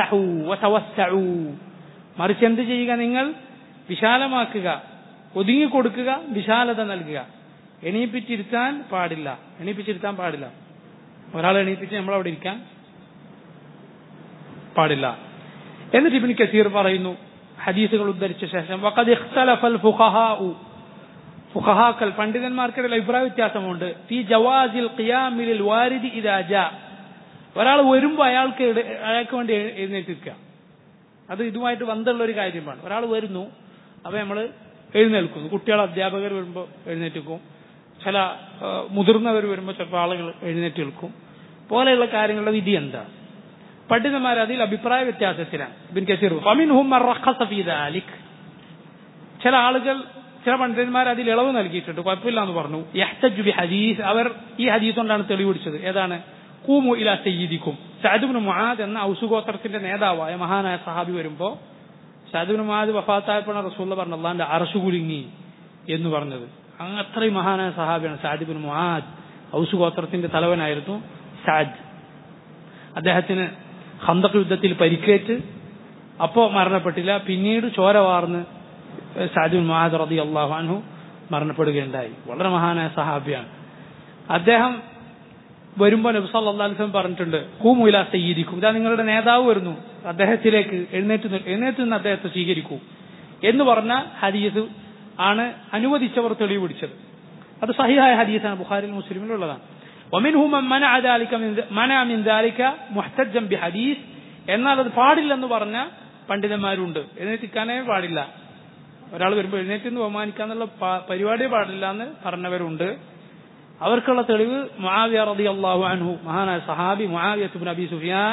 മറിച്ച് എന്ത് ചെയ്യുക നിങ്ങൾ വിശാലമാക്കുക ഒതുങ്ങി കൊടുക്കുക വിശാലത നൽകുക എണീപ്പിച്ചിരുത്താൻ പാടില്ല എണീപ്പിച്ചിരുത്താൻ പാടില്ല ഒരാളെ എണീപ്പിച്ച് നമ്മൾ അവിടെ ഇരിക്കാൻ പാടില്ല എന്നിട്ട് ഇബിൻ കസീർ പറയുന്നു ഹദീസുകൾ ഉദ്ധരിച്ച ശേഷം വഖദ് ഇഖ്തലഫൽ ഫുഖഹാഉ ഫുഖഹാക്കൾ പണ്ഡിതന്മാർക്കിടയിൽ അഭിപ്രായ വ്യത്യാസമുണ്ട് ഫി ജവാസിൽ ഖിയാമിൽ വാരിദി ഇദാ ജാ ഒരാൾ വരുമ്പോൾ അയാൾക്ക് അയാൾക്ക് വേണ്ടി എഴുന്നേറ്റ് നിൽക്കുക അത് ഇതുമായിട്ട് ബന്ധമുള്ള ഒരു കാര്യമാണ് ഒരാൾ വരുന്നു അപ്പൊ നമ്മൾ എഴുന്നേൽക്കുന്നു കുട്ടികൾ അധ്യാപകർ വരുമ്പോൾ എഴുന്നേറ്റ് നിൽക്കും ചില മുതിർന്നവർ വരുമ്പോൾ ചിലപ്പോൾ ആളുകൾ എഴുന്നേറ്റ് നിൽക്കും പോലെയുള്ള കാര്യങ്ങളുടെ വിധി എന്താ പണ്ഡിതന്മാർ അതിൽ അഭിപ്രായ വ്യത്യാസത്തിലാണ് ബിൻ കസീർ ചില ആളുകൾ ചില പണ്ഡിതന്മാർ അതിൽ ഇളവ് നൽകിയിട്ടുണ്ട് കുഴപ്പമില്ല എന്ന് പറഞ്ഞു യഹ്തജു ബി ഹദീസ് അവർ ഈ ഹദീസ് കൊണ്ടാണ് തെളിവിടിച്ചത് ഏതാണ് കൂമു ഇല സയ്യിദിക്കും ഷാദുബിന് മുഹാദ് എന്ന ഔസുഗോത്രത്തിന്റെ നേതാവായ മഹാനായ സഹാബി വരുമ്പോ ഷാദുബിന് മുഹാദ് വഫാത്തായപ്പോൾ റസൂള്ള പറഞ്ഞു അള്ളാന്റെ അറശു കുലുങ്ങി എന്ന് പറഞ്ഞത് അങ്ങ് അത്രയും മഹാനായ സഹാബിയാണ് സാദിബിൻ മുഹാദ് ഔസുഗോത്രത്തിന്റെ തലവനായിരുന്നു സാദ് അദ്ദേഹത്തിന് ഹന്തക് യുദ്ധത്തിൽ പരിക്കേറ്റ് അപ്പോ മരണപ്പെട്ടില്ല പിന്നീട് ചോര വാർന്ന് സാദിബിൻ മുഹാദ് റതി അള്ളാഹു അൻഹു മരണപ്പെടുകയുണ്ടായി വളരെ മഹാനായ സഹാബിയാണ് അദ്ദേഹം വരുമ്പോൾ നബി സല്ലല്ലാഹു അലൈഹി വസല്ലം പറഞ്ഞിട്ടുണ്ട് കൂമുല സയ്യിദിക്കും ഇതാ നിങ്ങളുടെ നേതാവ് വരുന്നു അദ്ദേഹത്തിലേക്ക് എഴുന്നേറ്റ് എഴുന്നേറ്റ് നിന്ന് അദ്ദേഹത്തെ സ്വീകരിക്കൂ എന്ന് പറഞ്ഞ ഹദീസ് ആണ് അനുവദിച്ചവർ തെളിവ് പിടിച്ചത് അത് സഹിഹായ ഹദീസാണ് ബുഖാരിൽ മുസ്ലിമിലുള്ളതാണ് ومنهم من منع ذلك من منع من ذلك محتجا بحديث എന്നാൽ അത് പാടില്ലെന്ന് പറഞ്ഞ പണ്ഡിതന്മാരുണ്ട് എഴുന്നേറ്റിക്കാനേ പാടില്ല ഒരാൾ വരുമ്പോൾ എഴുന്നേറ്റ് നിന്ന് ബഹുമാനിക്കാന്നുള്ള പരിപാടിയെ പാടില്ല എന്ന് പറഞ്ഞവരുണ്ട് അവർക്കുള്ള തെളിവ് മുആവിയ റളിയല്ലാഹു അൻഹു മഹാനായ സഹാബി മുആവിയ ഇബ്നു അബി സുഫിയാൻ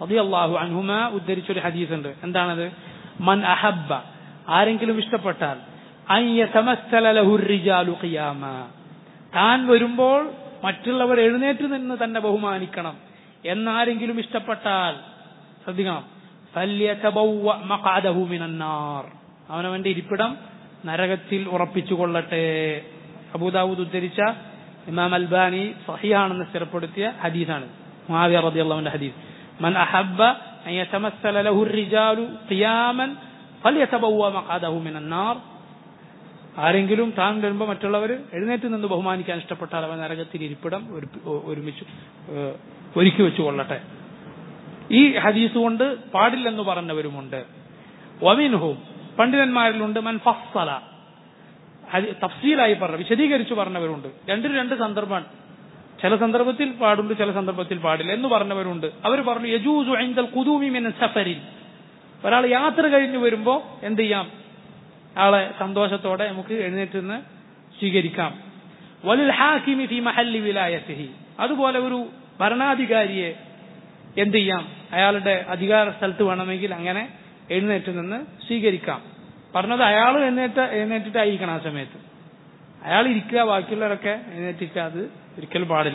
റളിയല്ലാഹു അൻഹുമ ഉദ്ധരിച്ചൊരു ഹദീസ് ഉണ്ട് എന്താണത് മൻ അഹബ്ബ ആരെങ്കിലും ഇഷ്ടപ്പെട്ടാൽ അൻ യതമസ്സല ലഹു റിജാലു ഖിയാമ താൻ വരുമ്പോൾ മറ്റുള്ളവർ എഴുന്നേറ്റ് നിന്ന് തന്നെ ബഹുമാനിക്കണം എന്നാരെങ്കിലും ഇഷ്ടപ്പെട്ടാൽ ശ്രദ്ധിക്കണം ഫല്യതബവ്വ മഖഅദഹു മിനന്നാർ അവനവന്റെ ഇരിപ്പിടം നരകത്തിൽ ഉറപ്പിച്ചു കൊള്ളട്ടെ അബൂദാവൂദ് ഉദ്ധരിച്ച ഇമാം അൽബാനി സഹിയാണെന്ന് സ്ഥിരപ്പെടുത്തിയ ഹദീസാണ് മുആവിയ റളിയല്ലാഹുവിന്റെ ഹദീസ് മൻ അഹബ്ബ അൻ യതമസ്സല ലഹു റിജാലു ഖിയാമൻ ഫല്യതബവ്വ മഖഅദഹു മിനന്നാർ ആരെങ്കിലും താൻ വരുമ്പോൾ മറ്റുള്ളവർ എഴുന്നേറ്റ് നിന്ന് ബഹുമാനിക്കാൻ ഇഷ്ടപ്പെട്ടാൽ അവൻ നരകത്തിൽ ഇരിപ്പിടം ഒരു- ഒരുമിച്ച് ഏഹ്, ഒരുക്കി വെച്ചു കൊള്ളട്ടെ ഈ ഹദീസ് കൊണ്ട് പാടില്ലെന്ന് പറഞ്ഞവരുമുണ്ട് വമിൻഹും പണ്ഡിതന്മാരിലുണ്ട് മൻ ഫസ്സല ഹദി- തഫ്സീലായി പറഞ്ഞ വിശദീകരിച്ചു പറഞ്ഞവരുണ്ട് രണ്ടിനും രണ്ട് സന്ദർഭമാണ് ചില സന്ദർഭത്തിൽ പാടുണ്ട് ചില സന്ദർഭത്തിൽ പാടില്ല എന്ന് പറഞ്ഞവരുണ്ട് അവർ പറഞ്ഞു യജൂസു ഐന്ദൽ ഖുദൂമി മിൻ സഫരിൻ ഒരാൾ യാത്ര കഴിഞ്ഞു വരുമ്പോൾ എന്ത് ചെയ്യാം ആളെ സന്തോഷത്തോടെ നമുക്ക് എഴുന്നേറ്റ് നിന്ന് സ്വീകരിക്കാം വലിൽ ഹാക്കിമി ഫി മഹല്ലി വിലായത്തിഹി അതുപോലെ ഒരു ഭരണാധികാരിയെ എന്ത് ചെയ്യാം അയാളുടെ അധികാര സ്ഥലത്ത് വേണമെങ്കിൽ അങ്ങനെ എഴുന്നേറ്റ് നിന്ന് സ്വീകരിക്കാം പറഞ്ഞത് അയാൾ എഴുന്നേറ്റ് എഴുന്നേറ്റിട്ടായിരിക്കണം ആ സമയത്ത് അയാൾ ഇരിക്കുക ബാക്കിയുള്ളവരൊക്കെ എഴുന്നേറ്റിരിക്കുക അത് ഒരിക്കലും പാടില്ല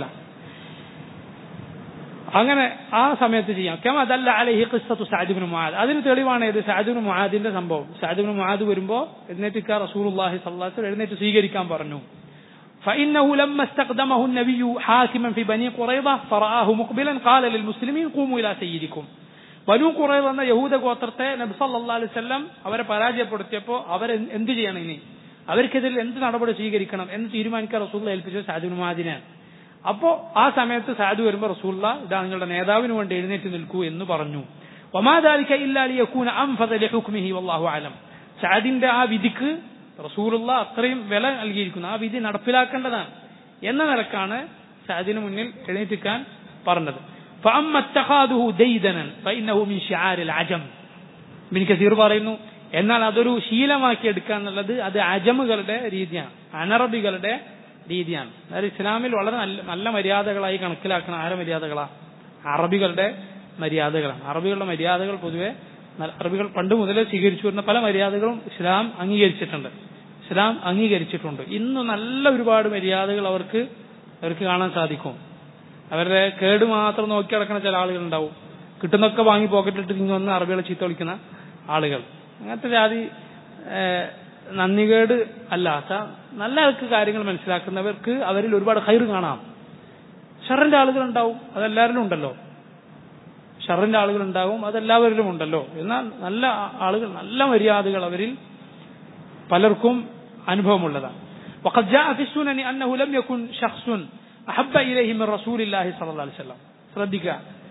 അങ്ങനെ ആ സമയത്ത് ചെയ്യാം കമ അതല്ല അലഹി ഖിസ്സത്തു സഅദിബ്നു മുആദ് അതിന് തെളിവാണ് ഇത് സഅദിബ്നു മുആദിന്റെ സംഭവം സഅദിബ്നു മുആദ് വരുമ്പോൾ എഴുന്നേറ്റിക്ക റസൂലുള്ളാഹി സ്വല്ലല്ലാഹു അലൈഹി വസല്ലം എഴുന്നേറ്റ് സ്വീകരിക്കാൻ പറഞ്ഞു فإنه لما استقدمه النبي حاكما في بني قريظة فرآه مقبلا قال للمسلمين قوموا إلى سيدكم ബനു കുറൈദ എന്ന യഹൂദ ഗോത്രത്തെ നബി സല്ലല്ലാഹു അലൈഹി വസല്ലം അവരെ പരാജയപ്പെടുത്തിയപ്പോൾ അവർ എന്ത് ചെയ്യണം ഇനി അവർക്കെതിരെ എന്ത് നടപടി സ്വീകരിക്കണം എന്ന് തീരുമാനിക്കാൻ റസൂള്ള ഏൽപ്പിച്ചത് സാദുൽ മുആദിനെയാണ് അപ്പോ ആ സമയത്ത് സാദു വരുമ്പോൾ റസൂള്ള ഇതാ നിങ്ങളുടെ നേതാവിന് വേണ്ടി എഴുന്നേറ്റ് നിൽക്കൂ എന്ന് പറഞ്ഞു ഒമാദാലിക്ക ഇല്ലാലിയക്കൂന അംഫദലി ഹുക്മിഹി വല്ലാഹു അലം സാദിന്റെ ആ വിധിക്ക് റസൂലുള്ള അത്രയും വില നൽകിയിരിക്കുന്നു ആ വിധി നടപ്പിലാക്കേണ്ടതാണ് എന്ന നിലക്കാണ് സാദിന് മുന്നിൽ എഴുന്നേറ്റിക്കാൻ പറഞ്ഞത് فأما اتخاذه ديدنا فإنه من شعار العجم ബിൻ കസീർ പറയുന്നു എന്നാൽ അതൊരു ശീലമാക്കി എടുക്കുക എന്നുള്ളത് അത് അജമുകളുടെ രീതിയാണ് അനറബികളുടെ രീതിയാണ് അതായത് ഇസ്ലാമിൽ വളരെ നല്ല നല്ല മര്യാദകളായി കണക്കിലാക്കുന്ന ആരെ മര്യാദകളാ അറബികളുടെ മര്യാദകളാണ് അറബികളുടെ മര്യാദകൾ പൊതുവെ ന- അറബികൾ പണ്ട് മുതലേ സ്വീകരിച്ചു വരുന്ന പല മര്യാദകളും ഇസ്ലാം അംഗീകരിച്ചിട്ടുണ്ട് ഇസ്ലാം അംഗീകരിച്ചിട്ടുണ്ട് ഇന്ന് നല്ല ഒരുപാട് മര്യാദകൾ അവർക്ക് അവർക്ക് കാണാൻ സാധിക്കും അവരുടെ കേട് മാത്രം നോക്കി നടക്കുന്ന ചില ആളുകൾ ഉണ്ടാവും കിട്ടുന്നൊക്കെ വാങ്ങി പോക്കറ്റിലിട്ട് ഇങ്ങ് വന്ന് അറബികളെ ചീത്ത വിളിക്കുന്ന ആളുകൾ അങ്ങനത്തെ ജാതി ഏഹ്, നന്ദികേട് അല്ലാത്ത നല്ല ആൾക്ക് കാര്യങ്ങൾ മനസ്സിലാക്കുന്നവർക്ക് അവരിൽ ഒരുപാട് ഹൈറ് കാണാം ഷറിന്റെ ആളുകൾ ഉണ്ടാവും അതെല്ലാവരിലും ഉണ്ടല്ലോ ഷറിന്റെ ആളുകൾ ഉണ്ടാവും അതെല്ലാവരിലും ഉണ്ടല്ലോ എന്നാൽ നല്ല ആ- ആളുകൾ നല്ല മര്യാദകൾ അവരിൽ പലർക്കും അനുഭവമുള്ളതാണ് وقد جاء في السنن أنه لم يكن شخص أحب إليه من رسول الله صلى الله عليه وسلم ശ്രദ്ധിക്കുക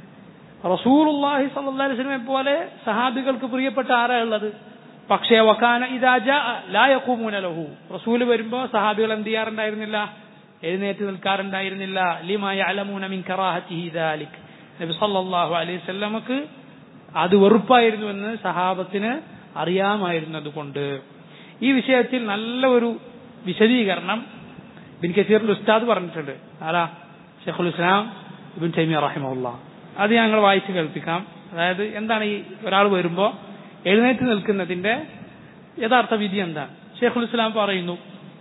റസൂലുള്ളാഹി സ്വല്ലല്ലാഹി അലൈഹി വസല്ലമയെ പോലെ സഹാബികൾക്ക് പ്രിയപ്പെട്ട ആരാ ഉള്ളത് പക്ഷേ വക്കാന ഇദാ ജാ ലാ യഖൂമൂന ലഹു റസൂൽ വരുമ്പോൾ സഹാബികൾ എന്ത് ചെയ്യാറുണ്ടായിരുന്നില്ല എഴുന്നേറ്റ് നിൽക്കാറുണ്ടായിരുന്നില്ല ലിമാ യഅലമൂന മിൻ കറാഹത്തിഹി ദാലിക് നബി സല്ലല്ലാഹു അലൈഹി വസല്ലമക്ക് അത് വെറുപ്പായിരുന്നുവെന്ന് സഹാബത്തിന് അറിയാമായിരുന്നത് കൊണ്ട് ഈ വിഷയത്തിൽ നല്ല ഒരു വിശദീകരണം ബിൻ കസീറിന്റെ ഉസ്താദ് പറഞ്ഞിട്ടുണ്ട് ആരാ ഷെഖുൽ ഇസ്ലാം ഇബിൻ തൈമിയ റഹിമുള്ള അത് ഞങ്ങൾ വായിച്ച് കേൾപ്പിക്കാം അതായത് എന്താണ് ഈ ഒരാൾ വരുമ്പോൾ എഴുന്നേറ്റ് നിൽക്കുന്നതിന്റെ യഥാർത്ഥ വിധി എന്താണ് ഷെഖുൽ ഇസ്ലാം പറയുന്നു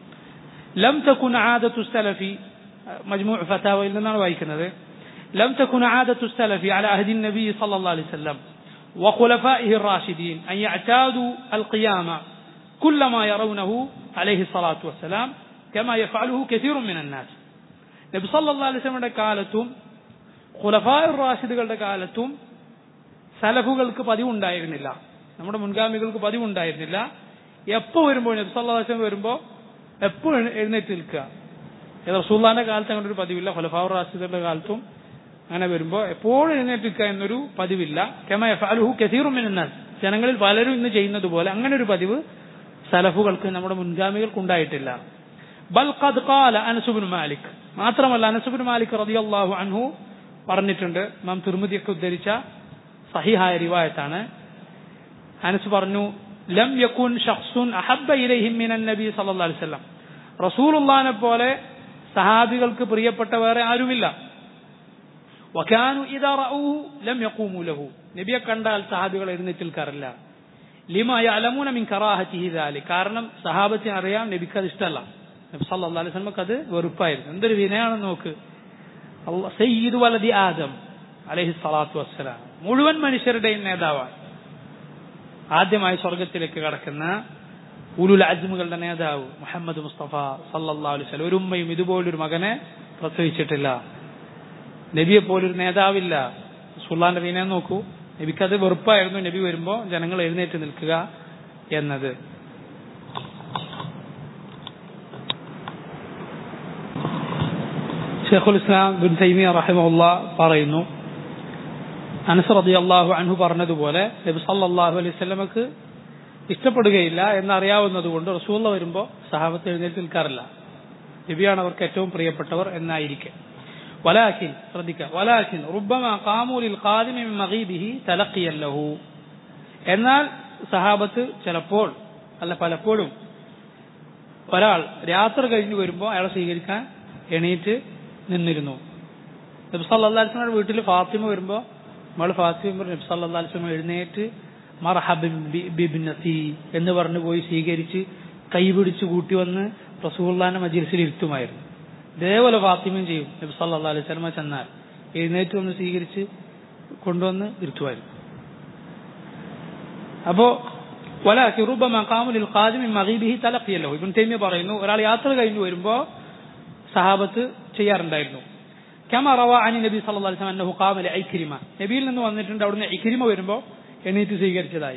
ലം തക്കുൻ ആദത്തു സലഫി മജ്മൂ ഫതാവയിൽ നിന്നാണ് വായിക്കുന്നത് لم تكن عادة السلف على عهد النبي صلى الله عليه وسلم وخلفائه الراشدين أن يعتادوا القيام كلما يرونه عليه الصلاة والسلام كما يفعله كثير من الناس നബി സല്ലല്ലാഹു അലൈഹി വസല്ലമയുടെ കാലത്തും ഖുലഫായ റാഷിദുകളുടെ കാലത്തും സലഫുകൾക്ക് പതിവുണ്ടായിരുന്നില്ല നമ്മുടെ മുൻഗാമികൾക്ക് പതിവുണ്ടായിരുന്നില്ല എപ്പോ വരുമ്പോൾ നബി സല്ലല്ലാഹു അലൈഹി വസല്ലം വരുമ്പോൾ എപ്പോ എഴുന്നേറ്റ് നിൽക്കുക ഇത് റസൂള്ളാന്റെ കാലത്ത് അങ്ങനെ ഒരു പതിവില്ല ഖുലഫായ റാഷിദുകളുടെ കാലത്തും അങ്ങനെ വരുമ്പോൾ എപ്പോഴും എഴുന്നേറ്റ് നിൽക്കുക എന്നൊരു പതിവില്ല കെമ യഫഅലുഹു കസീറും മിനന്നാസ് ജനങ്ങളിൽ പലരും ഇന്ന് ചെയ്യുന്നത് പോലെ അങ്ങനെ ഒരു പതിവ് സലഫുകൾക്ക് നമ്മുടെ മുൻഗാമികൾക്ക് ഉണ്ടായിട്ടില്ല ബൽ ഖദ് ഖാല അനസുബിൻ മാലിക് മാത്രമല്ല അനസുബിൻ മാലിക് റളിയല്ലാഹു അൻഹു പറഞ്ഞിട്ടുണ്ട് ഇമാം തിർമിദിയൊക്കെ ഉദ്ധരിച്ച സഹിഹായ റിവായത്താണ് അനസ് പറഞ്ഞു ലം യകുൻ ഷഖ്സുൻ അഹബ്ബ ഇലൈഹിം മിനൻ നബി സല്ലല്ലാഹു അലൈഹി വസല്ലം റസൂലുള്ളാഹിനെ പോലെ സഹാബികൾക്ക് പ്രിയപ്പെട്ട വേറെ ആരുമില്ല വക്കാനു ഇതാ റഊഹു ലം യഖൂമു ലഹു നബിയെ കണ്ടാൽ സഹാബികൾ എഴുന്നേറ്റ് നിൽക്കാറില്ല ലിമ യഅലമൂന മിൻ കറാഹത്തിഹി ദാലിക് കാരണം സഹാബത്തിന് അറിയാം നബിക്ക് അത് ഇഷ്ടമല്ല നബി സല്ലല്ലാഹു അലൈഹി വസല്ലമക്ക് അത് വെറുപ്പായിരുന്നു എന്തൊരു വിനയാണെന്ന് നോക്ക് അല്ലാ സയ്യിദു വലദി ആദം അലൈഹി സ്വലാത്തു വസ്സലാം മുഴുവൻ മനുഷ്യരുടെയും നേതാവാണ് ആദ്യമായി സ്വർഗത്തിലേക്ക് കടക്കുന്ന ഉലുൽ അജ്മുകളുടെ നേതാവ് മുഹമ്മദ് മുസ്തഫ സല്ലല്ലാഹു അലൈഹി വസല്ലം ഒരു ഉമ്മയും ഇതുപോലൊരു മകനെ പ്രസവിച്ചിട്ടില്ല നബിയെ പോലൊരു നേതാവില്ല സുല്ലാന്റെ വിനയം നോക്കൂ നബിക്കത് വെറുപ്പായിരുന്നു നബി വരുമ്പോൾ ജനങ്ങൾ എഴുന്നേറ്റ് നിൽക്കുക എന്നത് ഷെയ്ഖുൽ ഇസ്ലാം ബിൻ തൈമിയ റഹിമഹുല്ല പറയുന്നു അനസ് റളിയല്ലാഹു അൻഹു പറഞ്ഞതുപോലെ നബി സല്ലല്ലാഹു അലൈഹി വസല്ലമക്ക് ഇഷ്ടപ്പെടുകയില്ല എന്നറിയാവുന്നതുകൊണ്ട് റസൂള്ള വരുമ്പോൾ സഹാബത്ത് എഴുന്നേറ്റ് നിൽക്കാറില്ല നബിയാണ് അവർക്ക് ഏറ്റവും പ്രിയപ്പെട്ടവർ എന്നായിരിക്കെ വലാക്കിൻ ശ്രദ്ധിക്കുക വലാക്കിൻ റുബമ കാമൂലിൽ ഖാദിമി മിൻ മഗീബിഹി തലഖിയൻ ലഹു എന്നാൽ സഹാബത്ത് ചിലപ്പോൾ അല്ല പലപ്പോഴും ഒരാൾ രാത്രി കഴിഞ്ഞു വരുമ്പോൾ അയാളെ സ്വീകരിക്കാൻ എണീറ്റ് നിന്നിരുന്നു നബി സല്ലല്ലാഹു അലൈഹി വസല്ലം വീട്ടിൽ ഫാത്തിമ വരുമ്പോൾ നമ്മൾ ഫാത്തിമ പറഞ്ഞു നബി സല്ലല്ലാഹു അലൈഹി വസല്ലം എഴുന്നേറ്റ് മർഹബിൻ ബി- ബിബ്നതി എന്ന് പറഞ്ഞു പോയി സ്വീകരിച്ച് കൈപിടിച്ച് കൂട്ടി വന്ന് റസൂള്ളാന്റെ മജിൽസിൽ ഇരുത്തുമായിരുന്നു ഇതേപോലെ ഫാത്തിമയും ചെയ്യും നബി സല്ലല്ലാഹു അലൈഹി വസല്ലമ ചെന്നാൽ എഴുന്നേറ്റ് വന്ന് സ്വീകരിച്ച് കൊണ്ടുവന്ന് ഇരുത്തുമായിരുന്നു അപ്പോ വലാക്കി റുബ മഖാമുൽ ഖാദിമി മഗീബിഹി തലഖിയല്ലോ ഇബ്നു തൈമിയ പറയുന്നു ഒരാൾ യാത്ര കഴിഞ്ഞു വരുമ്പോൾ സഹാബത്ത് ചെയ്യാറുണ്ടായിരുന്നു كما روى عن النبي صلى الله عليه وسلم انه قام لعكرمه നബിയിൽ നിന്ന് വന്നിട്ടുണ്ട് അവിടുന്ന് ഇക്രിമ വരുമ്പോൾ എണീറ്റ് സ്വീകരിച്ചതായി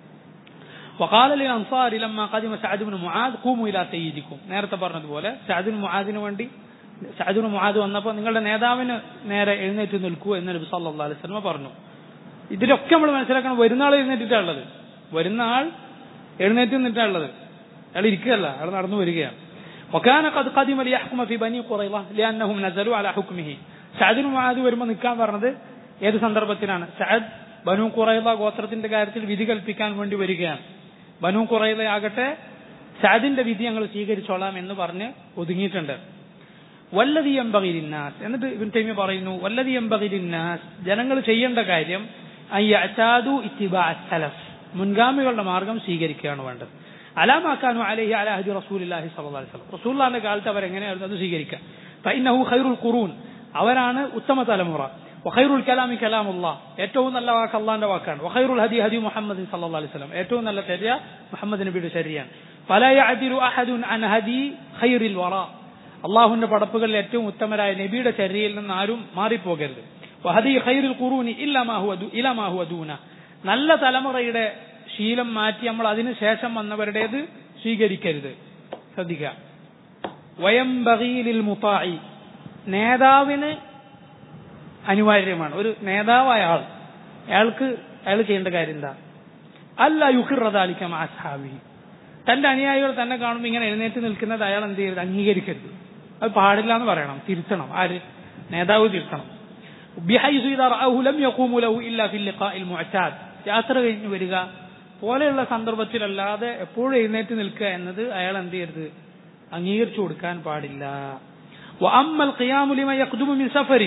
وقال للانصار لما قدم سعد بن معاذ قوموا الى سيدكم നേരത്തെ പറഞ്ഞതുപോലെ സഅദ് ബിൻ മുആദിന് വേണ്ടി സഅദ് ബിൻ മുആദ് വന്നപ്പോൾ നിങ്ങളുടെ നേതാവിന് നേരെ എഴുന്നേറ്റ് നിൽക്കൂ എന്ന് നബി സല്ലല്ലാഹു അലൈഹി വസല്ലം പറഞ്ഞു ഇതിലൊക്കെ നമ്മൾ മനസ്സിലാക്കണം വരുന്ന ആൾ എഴുന്നേറ്റിട്ടുള്ളത് വരുന്ന ആൾ എഴുന്നേറ്റ് നിന്നിട്ടുള്ളത് അയാൾ ഇരിക്കുകയല്ല അയാൾ നടന്നു വരികയാണ് وكان قد قدم ليحكم في بني قريظة لأنهم نزلوا على حكمه സഅദ് ബിൻ മുആദ് വരുമ്പോൾ നിൽക്കാൻ പറഞ്ഞത് ഏത് സന്ദർഭത്തിലാണ് സഅദ് ബനു ഖുറൈള ഗോത്രത്തിന്റെ കാര്യത്തിൽ വിധി കൽപ്പിക്കാൻ വേണ്ടി വരികയാണ് ബനു ഖുറൈള ആകട്ടെ സഅദിന്റെ വിധി ഞങ്ങൾ സ്വീകരിച്ചോളാം എന്ന് പറഞ്ഞ് ഒതുങ്ങിയിട്ടുണ്ട് വല്ലതി എംബകിലിന്നാസ് എന്നിട്ട് ഇബിൻ തൈമി പറയുന്നു വല്ലതി എംബകിലിന്നാസ് ജനങ്ങൾ ചെയ്യേണ്ട കാര്യം അയ്യാദു ഇത്തിബാ സലഫ് മുൻഗാമികളുടെ മാർഗം സ്വീകരിക്കുകയാണ് വേണ്ടത് അലാമാക്കാനു അലഹി അലാഹദി റസൂലില്ലാഹി സല്ലല്ലാഹു അലൈഹി വസല്ലം റസൂലുള്ളാഹിന്റെ കാലത്ത് അവരെങ്ങനെയായിരുന്നു അത് സ്വീകരിക്കുക ഫഇന്നഹു ഖൈറുൽ ഖുറൂൻ അവരാണ് ഉത്തമ തലമുറ വഖൈറുൽ കലാമി കലാമുല്ലാ ഏറ്റവും നല്ല വാക്ക് അള്ളാന്റെ വാക്കാണ് വഖൈറുൽ ഹദി ഹദി മുഹമ്മദ് സല്ലല്ലാഹു അലൈഹി വസല്ലം ഏറ്റവും നല്ല ചര്യ മുഹമ്മദ് നബിയുടെ ചര്യയാണ് ഫലാ യഅദിലു അഹദുൻ അൻ ഹദി ഖൈറിൽ വറ അള്ളാഹുവിന്റെ പടപ്പുകളിൽ ഏറ്റവും ഉത്തമരായ നബിയുടെ ചര്യയിൽ നിന്ന് ആരും മാറിപ്പോകരുത് വഹദി ഖൈറുൽ ഖുറൂനി ഇല്ലമാ ഹുവ ദു- ഇലമാ ഹുവ ദൂന നല്ല തലമുറയുടെ ശീലം മാറ്റി നമ്മൾ അതിനു ശേഷം വന്നവരുടേത് സ്വീകരിക്കരുത് ശ്രദ്ധിക്കുക വയംബീലിൽ മുത്തായി നേതാവിന് അനിവാര്യമാണ് ഒരു നേതാവായ ആൾ അയാൾക്ക് അയാൾ ചെയ്യേണ്ട കാര്യം എന്താ അല്ല യുഹിറദാലിക്കാം ആസ്ഹാബി തന്റെ അനുയായികൾ തന്നെ കാണുമ്പോൾ ഇങ്ങനെ എഴുന്നേറ്റ് നിൽക്കുന്നത് അയാൾ എന്ത് ചെയ്യരുത് അംഗീകരിക്കരുത് അത് പാടില്ല എന്ന് പറയണം തിരുത്തണം ആര് നേതാവ് തിരുത്തണം بحيث إذا رأوه لم يقوموا له إلا في اللقاء المعتاد യാത്ര കഴിഞ്ഞു വരിക പോലെയുള്ള സന്ദർഭത്തിലല്ലാതെ എപ്പോഴും എഴുന്നേറ്റ് നിൽക്കുക എന്നത് അയാൾ എന്ത് ചെയ്യരുത് അംഗീകരിച്ചു കൊടുക്കാൻ പാടില്ല وأما القيام لمن يقدم من سفر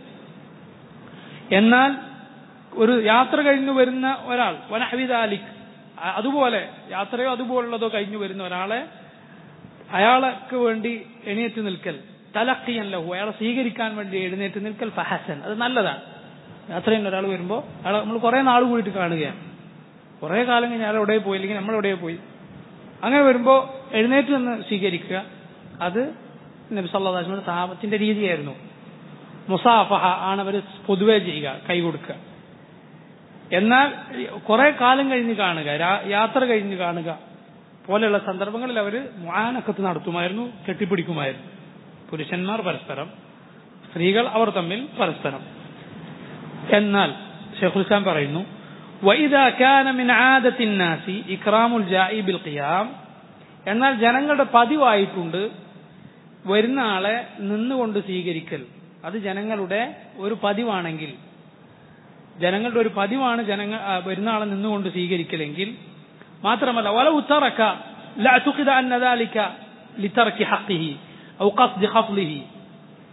എന്നാൽ ഒരു യാത്ര കഴിഞ്ഞു വരുന്ന ഒരാൾ വനഹവിദാലിക് അതുപോലെ യാത്രയോ അതുപോലുള്ളതോ കഴിഞ്ഞു വരുന്ന ഒരാളെ അയാൾക്ക് വേണ്ടി എണീറ്റ് നിൽക്കൽ തലക്കിയൻ ലഹു അയാളെ സ്വീകരിക്കാൻ വേണ്ടി എഴുന്നേറ്റ് നിൽക്കൽ ഫഹസൻ അത് നല്ലതാണ് യാത്ര ചെയ്യുന്ന ഒരാൾ വരുമ്പോൾ അയാളെ നമ്മൾ കുറെ നാൾ കൂടിയിട്ട് കാണുകയാണ് കുറെ കാലം കഴിഞ്ഞ് അയാൾ എവിടെ പോയി അല്ലെങ്കിൽ നമ്മൾ എവിടെ പോയി അങ്ങനെ വരുമ്പോൾ എഴുന്നേറ്റ് നിന്ന് സ്വീകരിക്കുക അത് നബി സല്ലാസ്മിന്റെ സഹാബത്തിന്റെ രീതിയായിരുന്നു മുസാഫഹ ആണ് അവർ പൊതുവെ ചെയ്യുക കൈ കൊടുക്കുക എന്നാൽ കുറെ കാലം കഴിഞ്ഞ് കാണുക രാ- യാത്ര കഴിഞ്ഞ് കാണുക പോലെയുള്ള സന്ദർഭങ്ങളിൽ അവർ മുആനക്കത്ത് നടത്തുമായിരുന്നു കെട്ടിപ്പിടിക്കുമായിരുന്നു പുരുഷന്മാർ പരസ്പരം സ്ത്രീകൾ അവർ തമ്മിൽ പരസ്പരം എന്നാൽ ഷെയ്ഖുൽ ഇസ്ലാം പറയുന്നു وإذا كان من عادة الناس إكرام الجائي بالقيام എന്നാൽ ജനങ്ങളുടെ പതിവായിട്ടുണ്ട് വരുന്ന ആളെ നിന്നുകൊണ്ട് സ്വീകരിക്കൽ അത് ജനങ്ങളുടെ ഒരു പതിവാണെങ്കിൽ ജനങ്ങളുടെ ഒരു പതിവാണ് ജനങ്ങൾ ആ, വരുന്ന ആളെ നിന്നുകൊണ്ട് സ്വീകരിക്കലെങ്കിൽ മാത്രമല്ല വല ഉത്തറക്ക لا اعتقد أن ذلك لترك حقه أو قصد خفضه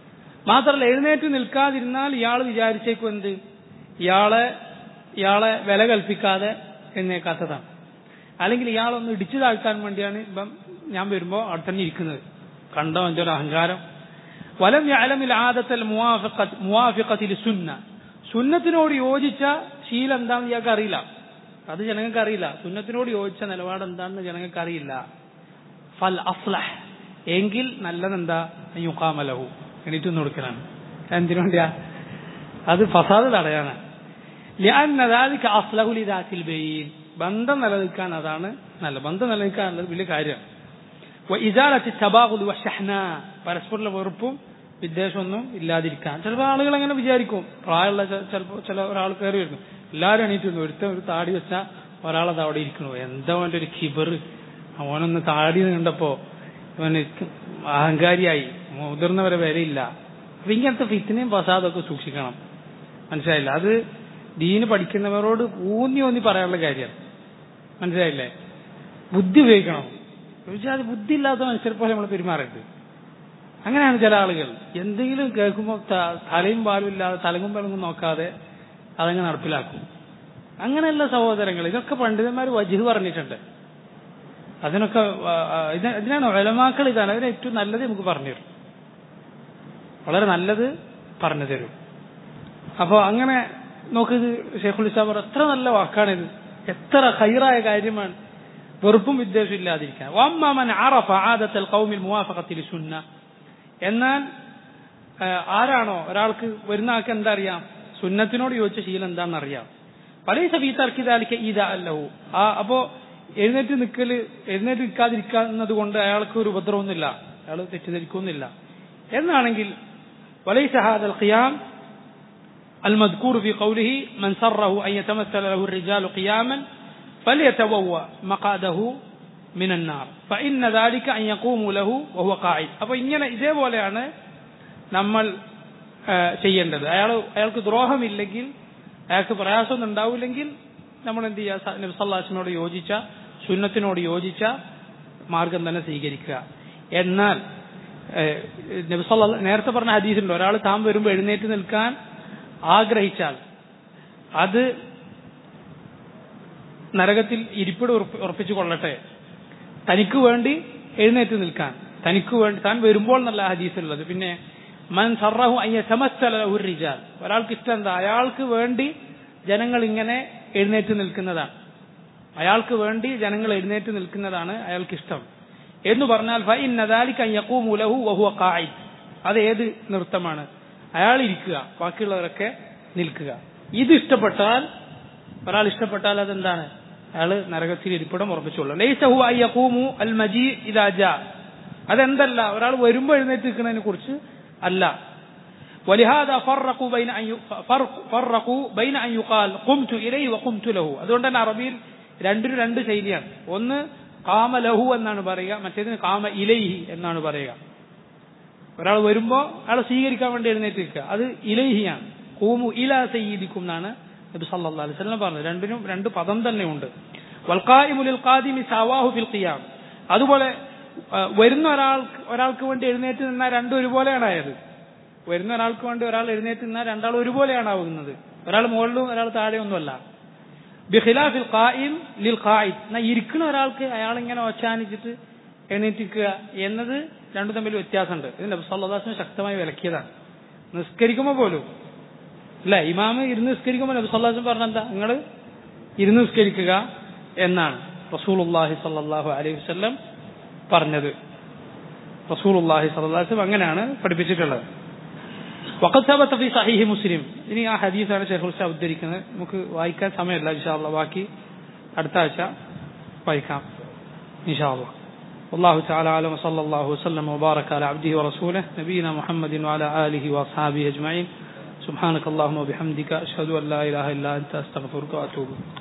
മാത്രമല്ല എഴുന്നേറ്റ് നിൽക്കാതിരുന്നാൽ ഇയാൾ വിചാരിച്ചേക്കും എന്ത് ഇയാളെ ഇയാളെ വില കൽപ്പിക്കാതെ എഴുന്നേക്കാത്തതാണ് അല്ലെങ്കിൽ ഇയാളൊന്ന് ഇടിച്ചു താഴ്ത്താൻ വേണ്ടിയാണ് ഇപ്പം ഞാൻ വരുമ്പോൾ അവിടെ തന്നെ ഇരിക്കുന്നത് കണ്ടോ എൻ്റെ ഒരു അഹങ്കാരം വലം യഅലമിൽ ആദത്തൽ മുവാഫിഖത്തിൽ സുന്ന സുന്നത്തിനോട് യോജിച്ച ശീലം എന്താണെന്ന് ഇയാൾക്ക് അറിയില്ല അത് ജനങ്ങൾക്ക് അറിയില്ല സുന്നത്തിനോട് യോജിച്ച നിലപാട് എന്താണെന്ന് ജനങ്ങൾക്ക് അറിയില്ല ഫൽ അസ്ലഹ് എങ്കിൽ നല്ലതെന്താ യുക്കാമലഹു എണീറ്റ് ഒന്ന് കൊടുക്കലാണ് എന്തിനു വേണ്ടിയാ അത് ഫസാദ് തടയാനാണ് ലിഅന്നദാലിക അസ്ലഹു ലിദാത്തിൽ ബൈൻ ബന്ധം നിലനിൽക്കാൻ അതാണ് നല്ല ബന്ധം നിലനിൽക്കാൻ ഉള്ളത് വലിയ കാര്യമാണ് ഇജാലത്തി തബാഹുദ് വഷഹ്ന പരസ്പര വെറുപ്പും വിദ്വേഷമൊന്നും ഇല്ലാതിരിക്കാൻ ചിലപ്പോൾ ആളുകൾ അങ്ങനെ വിചാരിക്കും പ്രായമുള്ള ചിലപ്പോൾ ചില ഒരാൾ കയറി വരുന്നു എല്ലാവരും എണീറ്റ് ഒരുത്തൻ ഒരു താടി വെച്ചാൽ ഒരാളത് അവിടെ ഇരിക്കണു എന്താ അവൻ്റെ ഒരു കിബർ അവനൊന്ന് താടി കണ്ടപ്പോ അവന് അഹങ്കാരിയായി മുതിർന്നവരെ വിലയില്ല അപ്പൊ ഇങ്ങനത്തെ ഫിത്തിനെയും ഫസാദൊക്കെ സൂക്ഷിക്കണം മനസ്സിലായില്ല അത് ദീന് പഠിക്കുന്നവരോട് ഊന്നി ഊന്നി പറയാനുള്ള കാര്യമാണ് മനസ്സിലായില്ലേ ബുദ്ധി ഉപയോഗിക്കണം ചോദിച്ചാൽ അത് ബുദ്ധി ഇല്ലാത്ത മനുഷ്യരെ പോലെ നമ്മൾ പെരുമാറരുത് അങ്ങനെയാണ് ചില ആളുകൾ എന്തെങ്കിലും കേൾക്കുമ്പോൾ തലയും പാലും ഇല്ലാതെ തലങ്ങും പലങ്ങും നോക്കാതെ അതങ്ങ് നടപ്പിലാക്കും അങ്ങനെയുള്ള സഹോദരങ്ങൾ ഇതൊക്കെ പണ്ഡിതന്മാർ വജിഹ് പറഞ്ഞിട്ടുണ്ട് അതിനൊക്കെ ഇത് ഇതിനാണ് ഒലമാക്കൾ ഇതാണ് അതിന് ഏറ്റവും നല്ലത് നമുക്ക് പറഞ്ഞു തരും വളരെ നല്ലത് പറഞ്ഞു തരും അപ്പോൾ അങ്ങനെ നോക്കിത് ഷെയ്ഖുൽ ഇസ്ലാം പറഞ്ഞു എത്ര നല്ല വാക്കാണിത് എത്ര ഹൈറായ കാര്യമാണ് വെറുപ്പും വിദ്വേഷവും ഇല്ലാതിരിക്കാൻ വമ്മൻ അറഫ ആദത്തൽ ഖൗമിൽ മുവാഫഖത്തിൽ സുന്ന എന്നാൽ ആരാണോ ഒരാൾക്ക് വരുന്ന ആൾക്ക് എന്താ അറിയാം സുന്നത്തിനോട് യോജിച്ച ശീലം എന്താണെന്ന് അറിയാം പല സബീത്തർക്കിതാലിക്ക് ഈദ അല്ലഹു ആ അപ്പോ എഴുന്നേറ്റ് നിൽക്കല് എഴുന്നേറ്റ് നിൽക്കാതിരിക്കുന്നത് കൊണ്ട് അയാൾക്ക് ഒരു ഉപദ്രവമൊന്നുമില്ല അയാൾ തെറ്റിദ്ധരിക്കുന്നില്ല എന്നാണെങ്കിൽ وليس هذا القيام المذكور في قوله من سره أن يتمثل له الرجال قياما فليتبوأ مقعده من النار فإن ذلك أن يقوموا له وهو قاعد അപ്പോൾ ഇങ്ങനെ ഇതേപോലെയാണ് നമ്മൾ ചെയ്യേണ്ടത് അയാൾ അയാൾക്ക് ദ്രോഹമില്ലെങ്കിൽ അയാൾക്ക് പ്രയാസമൊന്നും ഉണ്ടാവില്ലെങ്കിൽ നമ്മൾ എന്ത് ചെയ്യുക നബ്സല്ലാസിനോട് യോജിച്ച സുന്നത്തിനോട് യോജിച്ച മാർഗം തന്നെ സ്വീകരിക്കുക എന്നാൽ നബ്സല്ല നേരത്തെ പറഞ്ഞ ഹദീസുണ്ട് ഒരാൾ താൻ വരുമ്പോൾ എഴുന്നേറ്റ് നിൽക്കാൻ ആഗ്രഹിച്ചാൽ അത് നരകത്തിൽ ഇരിപ്പിട് ഉറപ്പിച്ചു കൊള്ളട്ടെ തനിക്ക് വേണ്ടി എഴുന്നേറ്റ് നിൽക്കാൻ തനിക്ക് വേണ്ടി താൻ വരുമ്പോൾ നല്ല ഹദീസുള്ളത് പിന്നെ മൻ സർറഹു അയ്യസമസ്തലഹു റിജാൽ ഒരാൾക്ക് ഇഷ്ടം എന്താ അയാൾക്ക് വേണ്ടി ജനങ്ങൾ ഇങ്ങനെ എഴുന്നേറ്റ് നിൽക്കുന്നതാണ് അയാൾക്ക് വേണ്ടി ജനങ്ങൾ എഴുന്നേറ്റ് നിൽക്കുന്നതാണ് അയാൾക്ക് ഇഷ്ടം എന്ന് പറഞ്ഞാൽ ഫൈനദാലിക്കയ്യക്കൂമുലഹു വഹുവ കായി അത് ഏത് നൃത്തമാണ് അയാൾ ഇരിക്കുക ബാക്കിയുള്ളവരൊക്കെ നിൽക്കുക ഇത് ഇഷ്ടപ്പെട്ടാൽ ഒരാൾ ഇഷ്ടപ്പെട്ടാൽ അതെന്താണ് അയാൾ നരകത്തിൽ ഇരിപ്പിടം ഉറപ്പിച്ചോളൂ ലൈസഹു അയ്യക്കൂമു അൽ മജി ഇതാജ അതെന്തല്ല ഒരാൾ വരുമ്പോൾ എഴുന്നേറ്റ് നിൽക്കുന്നതിനെ കുറിച്ച് അല്ല ولهذا فرقوا بين أن فرقوا بين أن يقال قمت إليه وقمت له അതുകൊണ്ട് തന്നെ അറബിയിൽ രണ്ടിനും രണ്ട് ശൈലിയാണ് ഒന്ന് കാമ ലഹു എന്നാണ് പറയുക മറ്റേതിന് കാമ ഇലൈഹി എന്നാണ് പറയുക ഒരാൾ വരുമ്പോൾ അയാളെ സ്വീകരിക്കാൻ വേണ്ടി എഴുന്നേറ്റ് നിൽക്കുക അത് ഇലൈഹിയാണ് കൂമു ഇല സയ്യിദിക്കും എന്നാണ് നബി സല്ലല്ലാഹു അലൈഹി വസല്ലം പറഞ്ഞത് രണ്ടിനും രണ്ട് പദം തന്നെ ഉണ്ട് വൽഖായിമുലിൽ ഖാദിമി സവാഹു ഫിൽ ഖിയാം അതുപോലെ വരുന്ന ഒരാൾ ഒരാൾക്ക് വേണ്ടി എഴുന്നേറ്റ് നിന്നാൽ രണ്ടും ഒരുപോലെയാണ് ആയത് വരുന്ന ഒരാൾക്ക് വേണ്ടി ഒരാൾ എഴുന്നേറ്റ് നിന്നാൽ രണ്ടാൾ ഒരുപോലെയാണ് ആവുന്നത് ഒരാൾ മുകളിലും ഒരാൾ താഴെയൊന്നുമല്ല ബിഖിലാഫിൽ ഖായിം ലിൽ ഖായിദ് എന്നാ ഇരിക്കുന്ന ഒരാൾക്ക് അയാൾ ഇങ്ങനെ ഒച്ചാനിച്ചിട്ട് എണീറ്റിക്കുക എന്നത് രണ്ടും തമ്മിൽ വ്യത്യാസമുണ്ട് ഇത് നബി സല്ലല്ലാഹു ശക്തമായി വിലക്കിയതാണ് നിസ്കരിക്കുമ്പോൾ പോലും അല്ല ഇമാമ് ഇരുന്ന് നിസ്കരിക്കുമ്പോൾ നബി സല്ലല്ലാഹു പറഞ്ഞ എന്താ നിങ്ങൾ ഇരുന്ന് നിസ്കരിക്കുക എന്നാണ് റസൂലുള്ളാഹി സല്ലല്ലാഹു അലൈഹി വസല്ലം പറഞ്ഞത് റസൂലുള്ളാഹി സല്ലല്ലാഹു അലൈഹി വസല്ലം അങ്ങനെയാണ് പഠിപ്പിച്ചിട്ടുള്ളത് വഖദ് സബത ഫി സഹീഹ് മുസ്ലിം ഇനി ആ ഹദീസാണ് ഷെയ്ഖുൽ ഇസ്ലാം ഉദ്ധരിക്കുന്നത് നമുക്ക് വായിക്കാൻ സമയമില്ല ഇൻഷാല്ല ബാക്കി അടുത്ത ആഴ്ച വായിക്കാം ഇൻഷാല്ല والله تعالى أعلم وصلى الله وسلم وبارك على عبده ورسوله نبينا محمد وعلى آله وأصحابه أجمعين سبحانك اللهم وبحمدك أشهد أن لا إله إلا أنت أستغفرك وأتوب إليك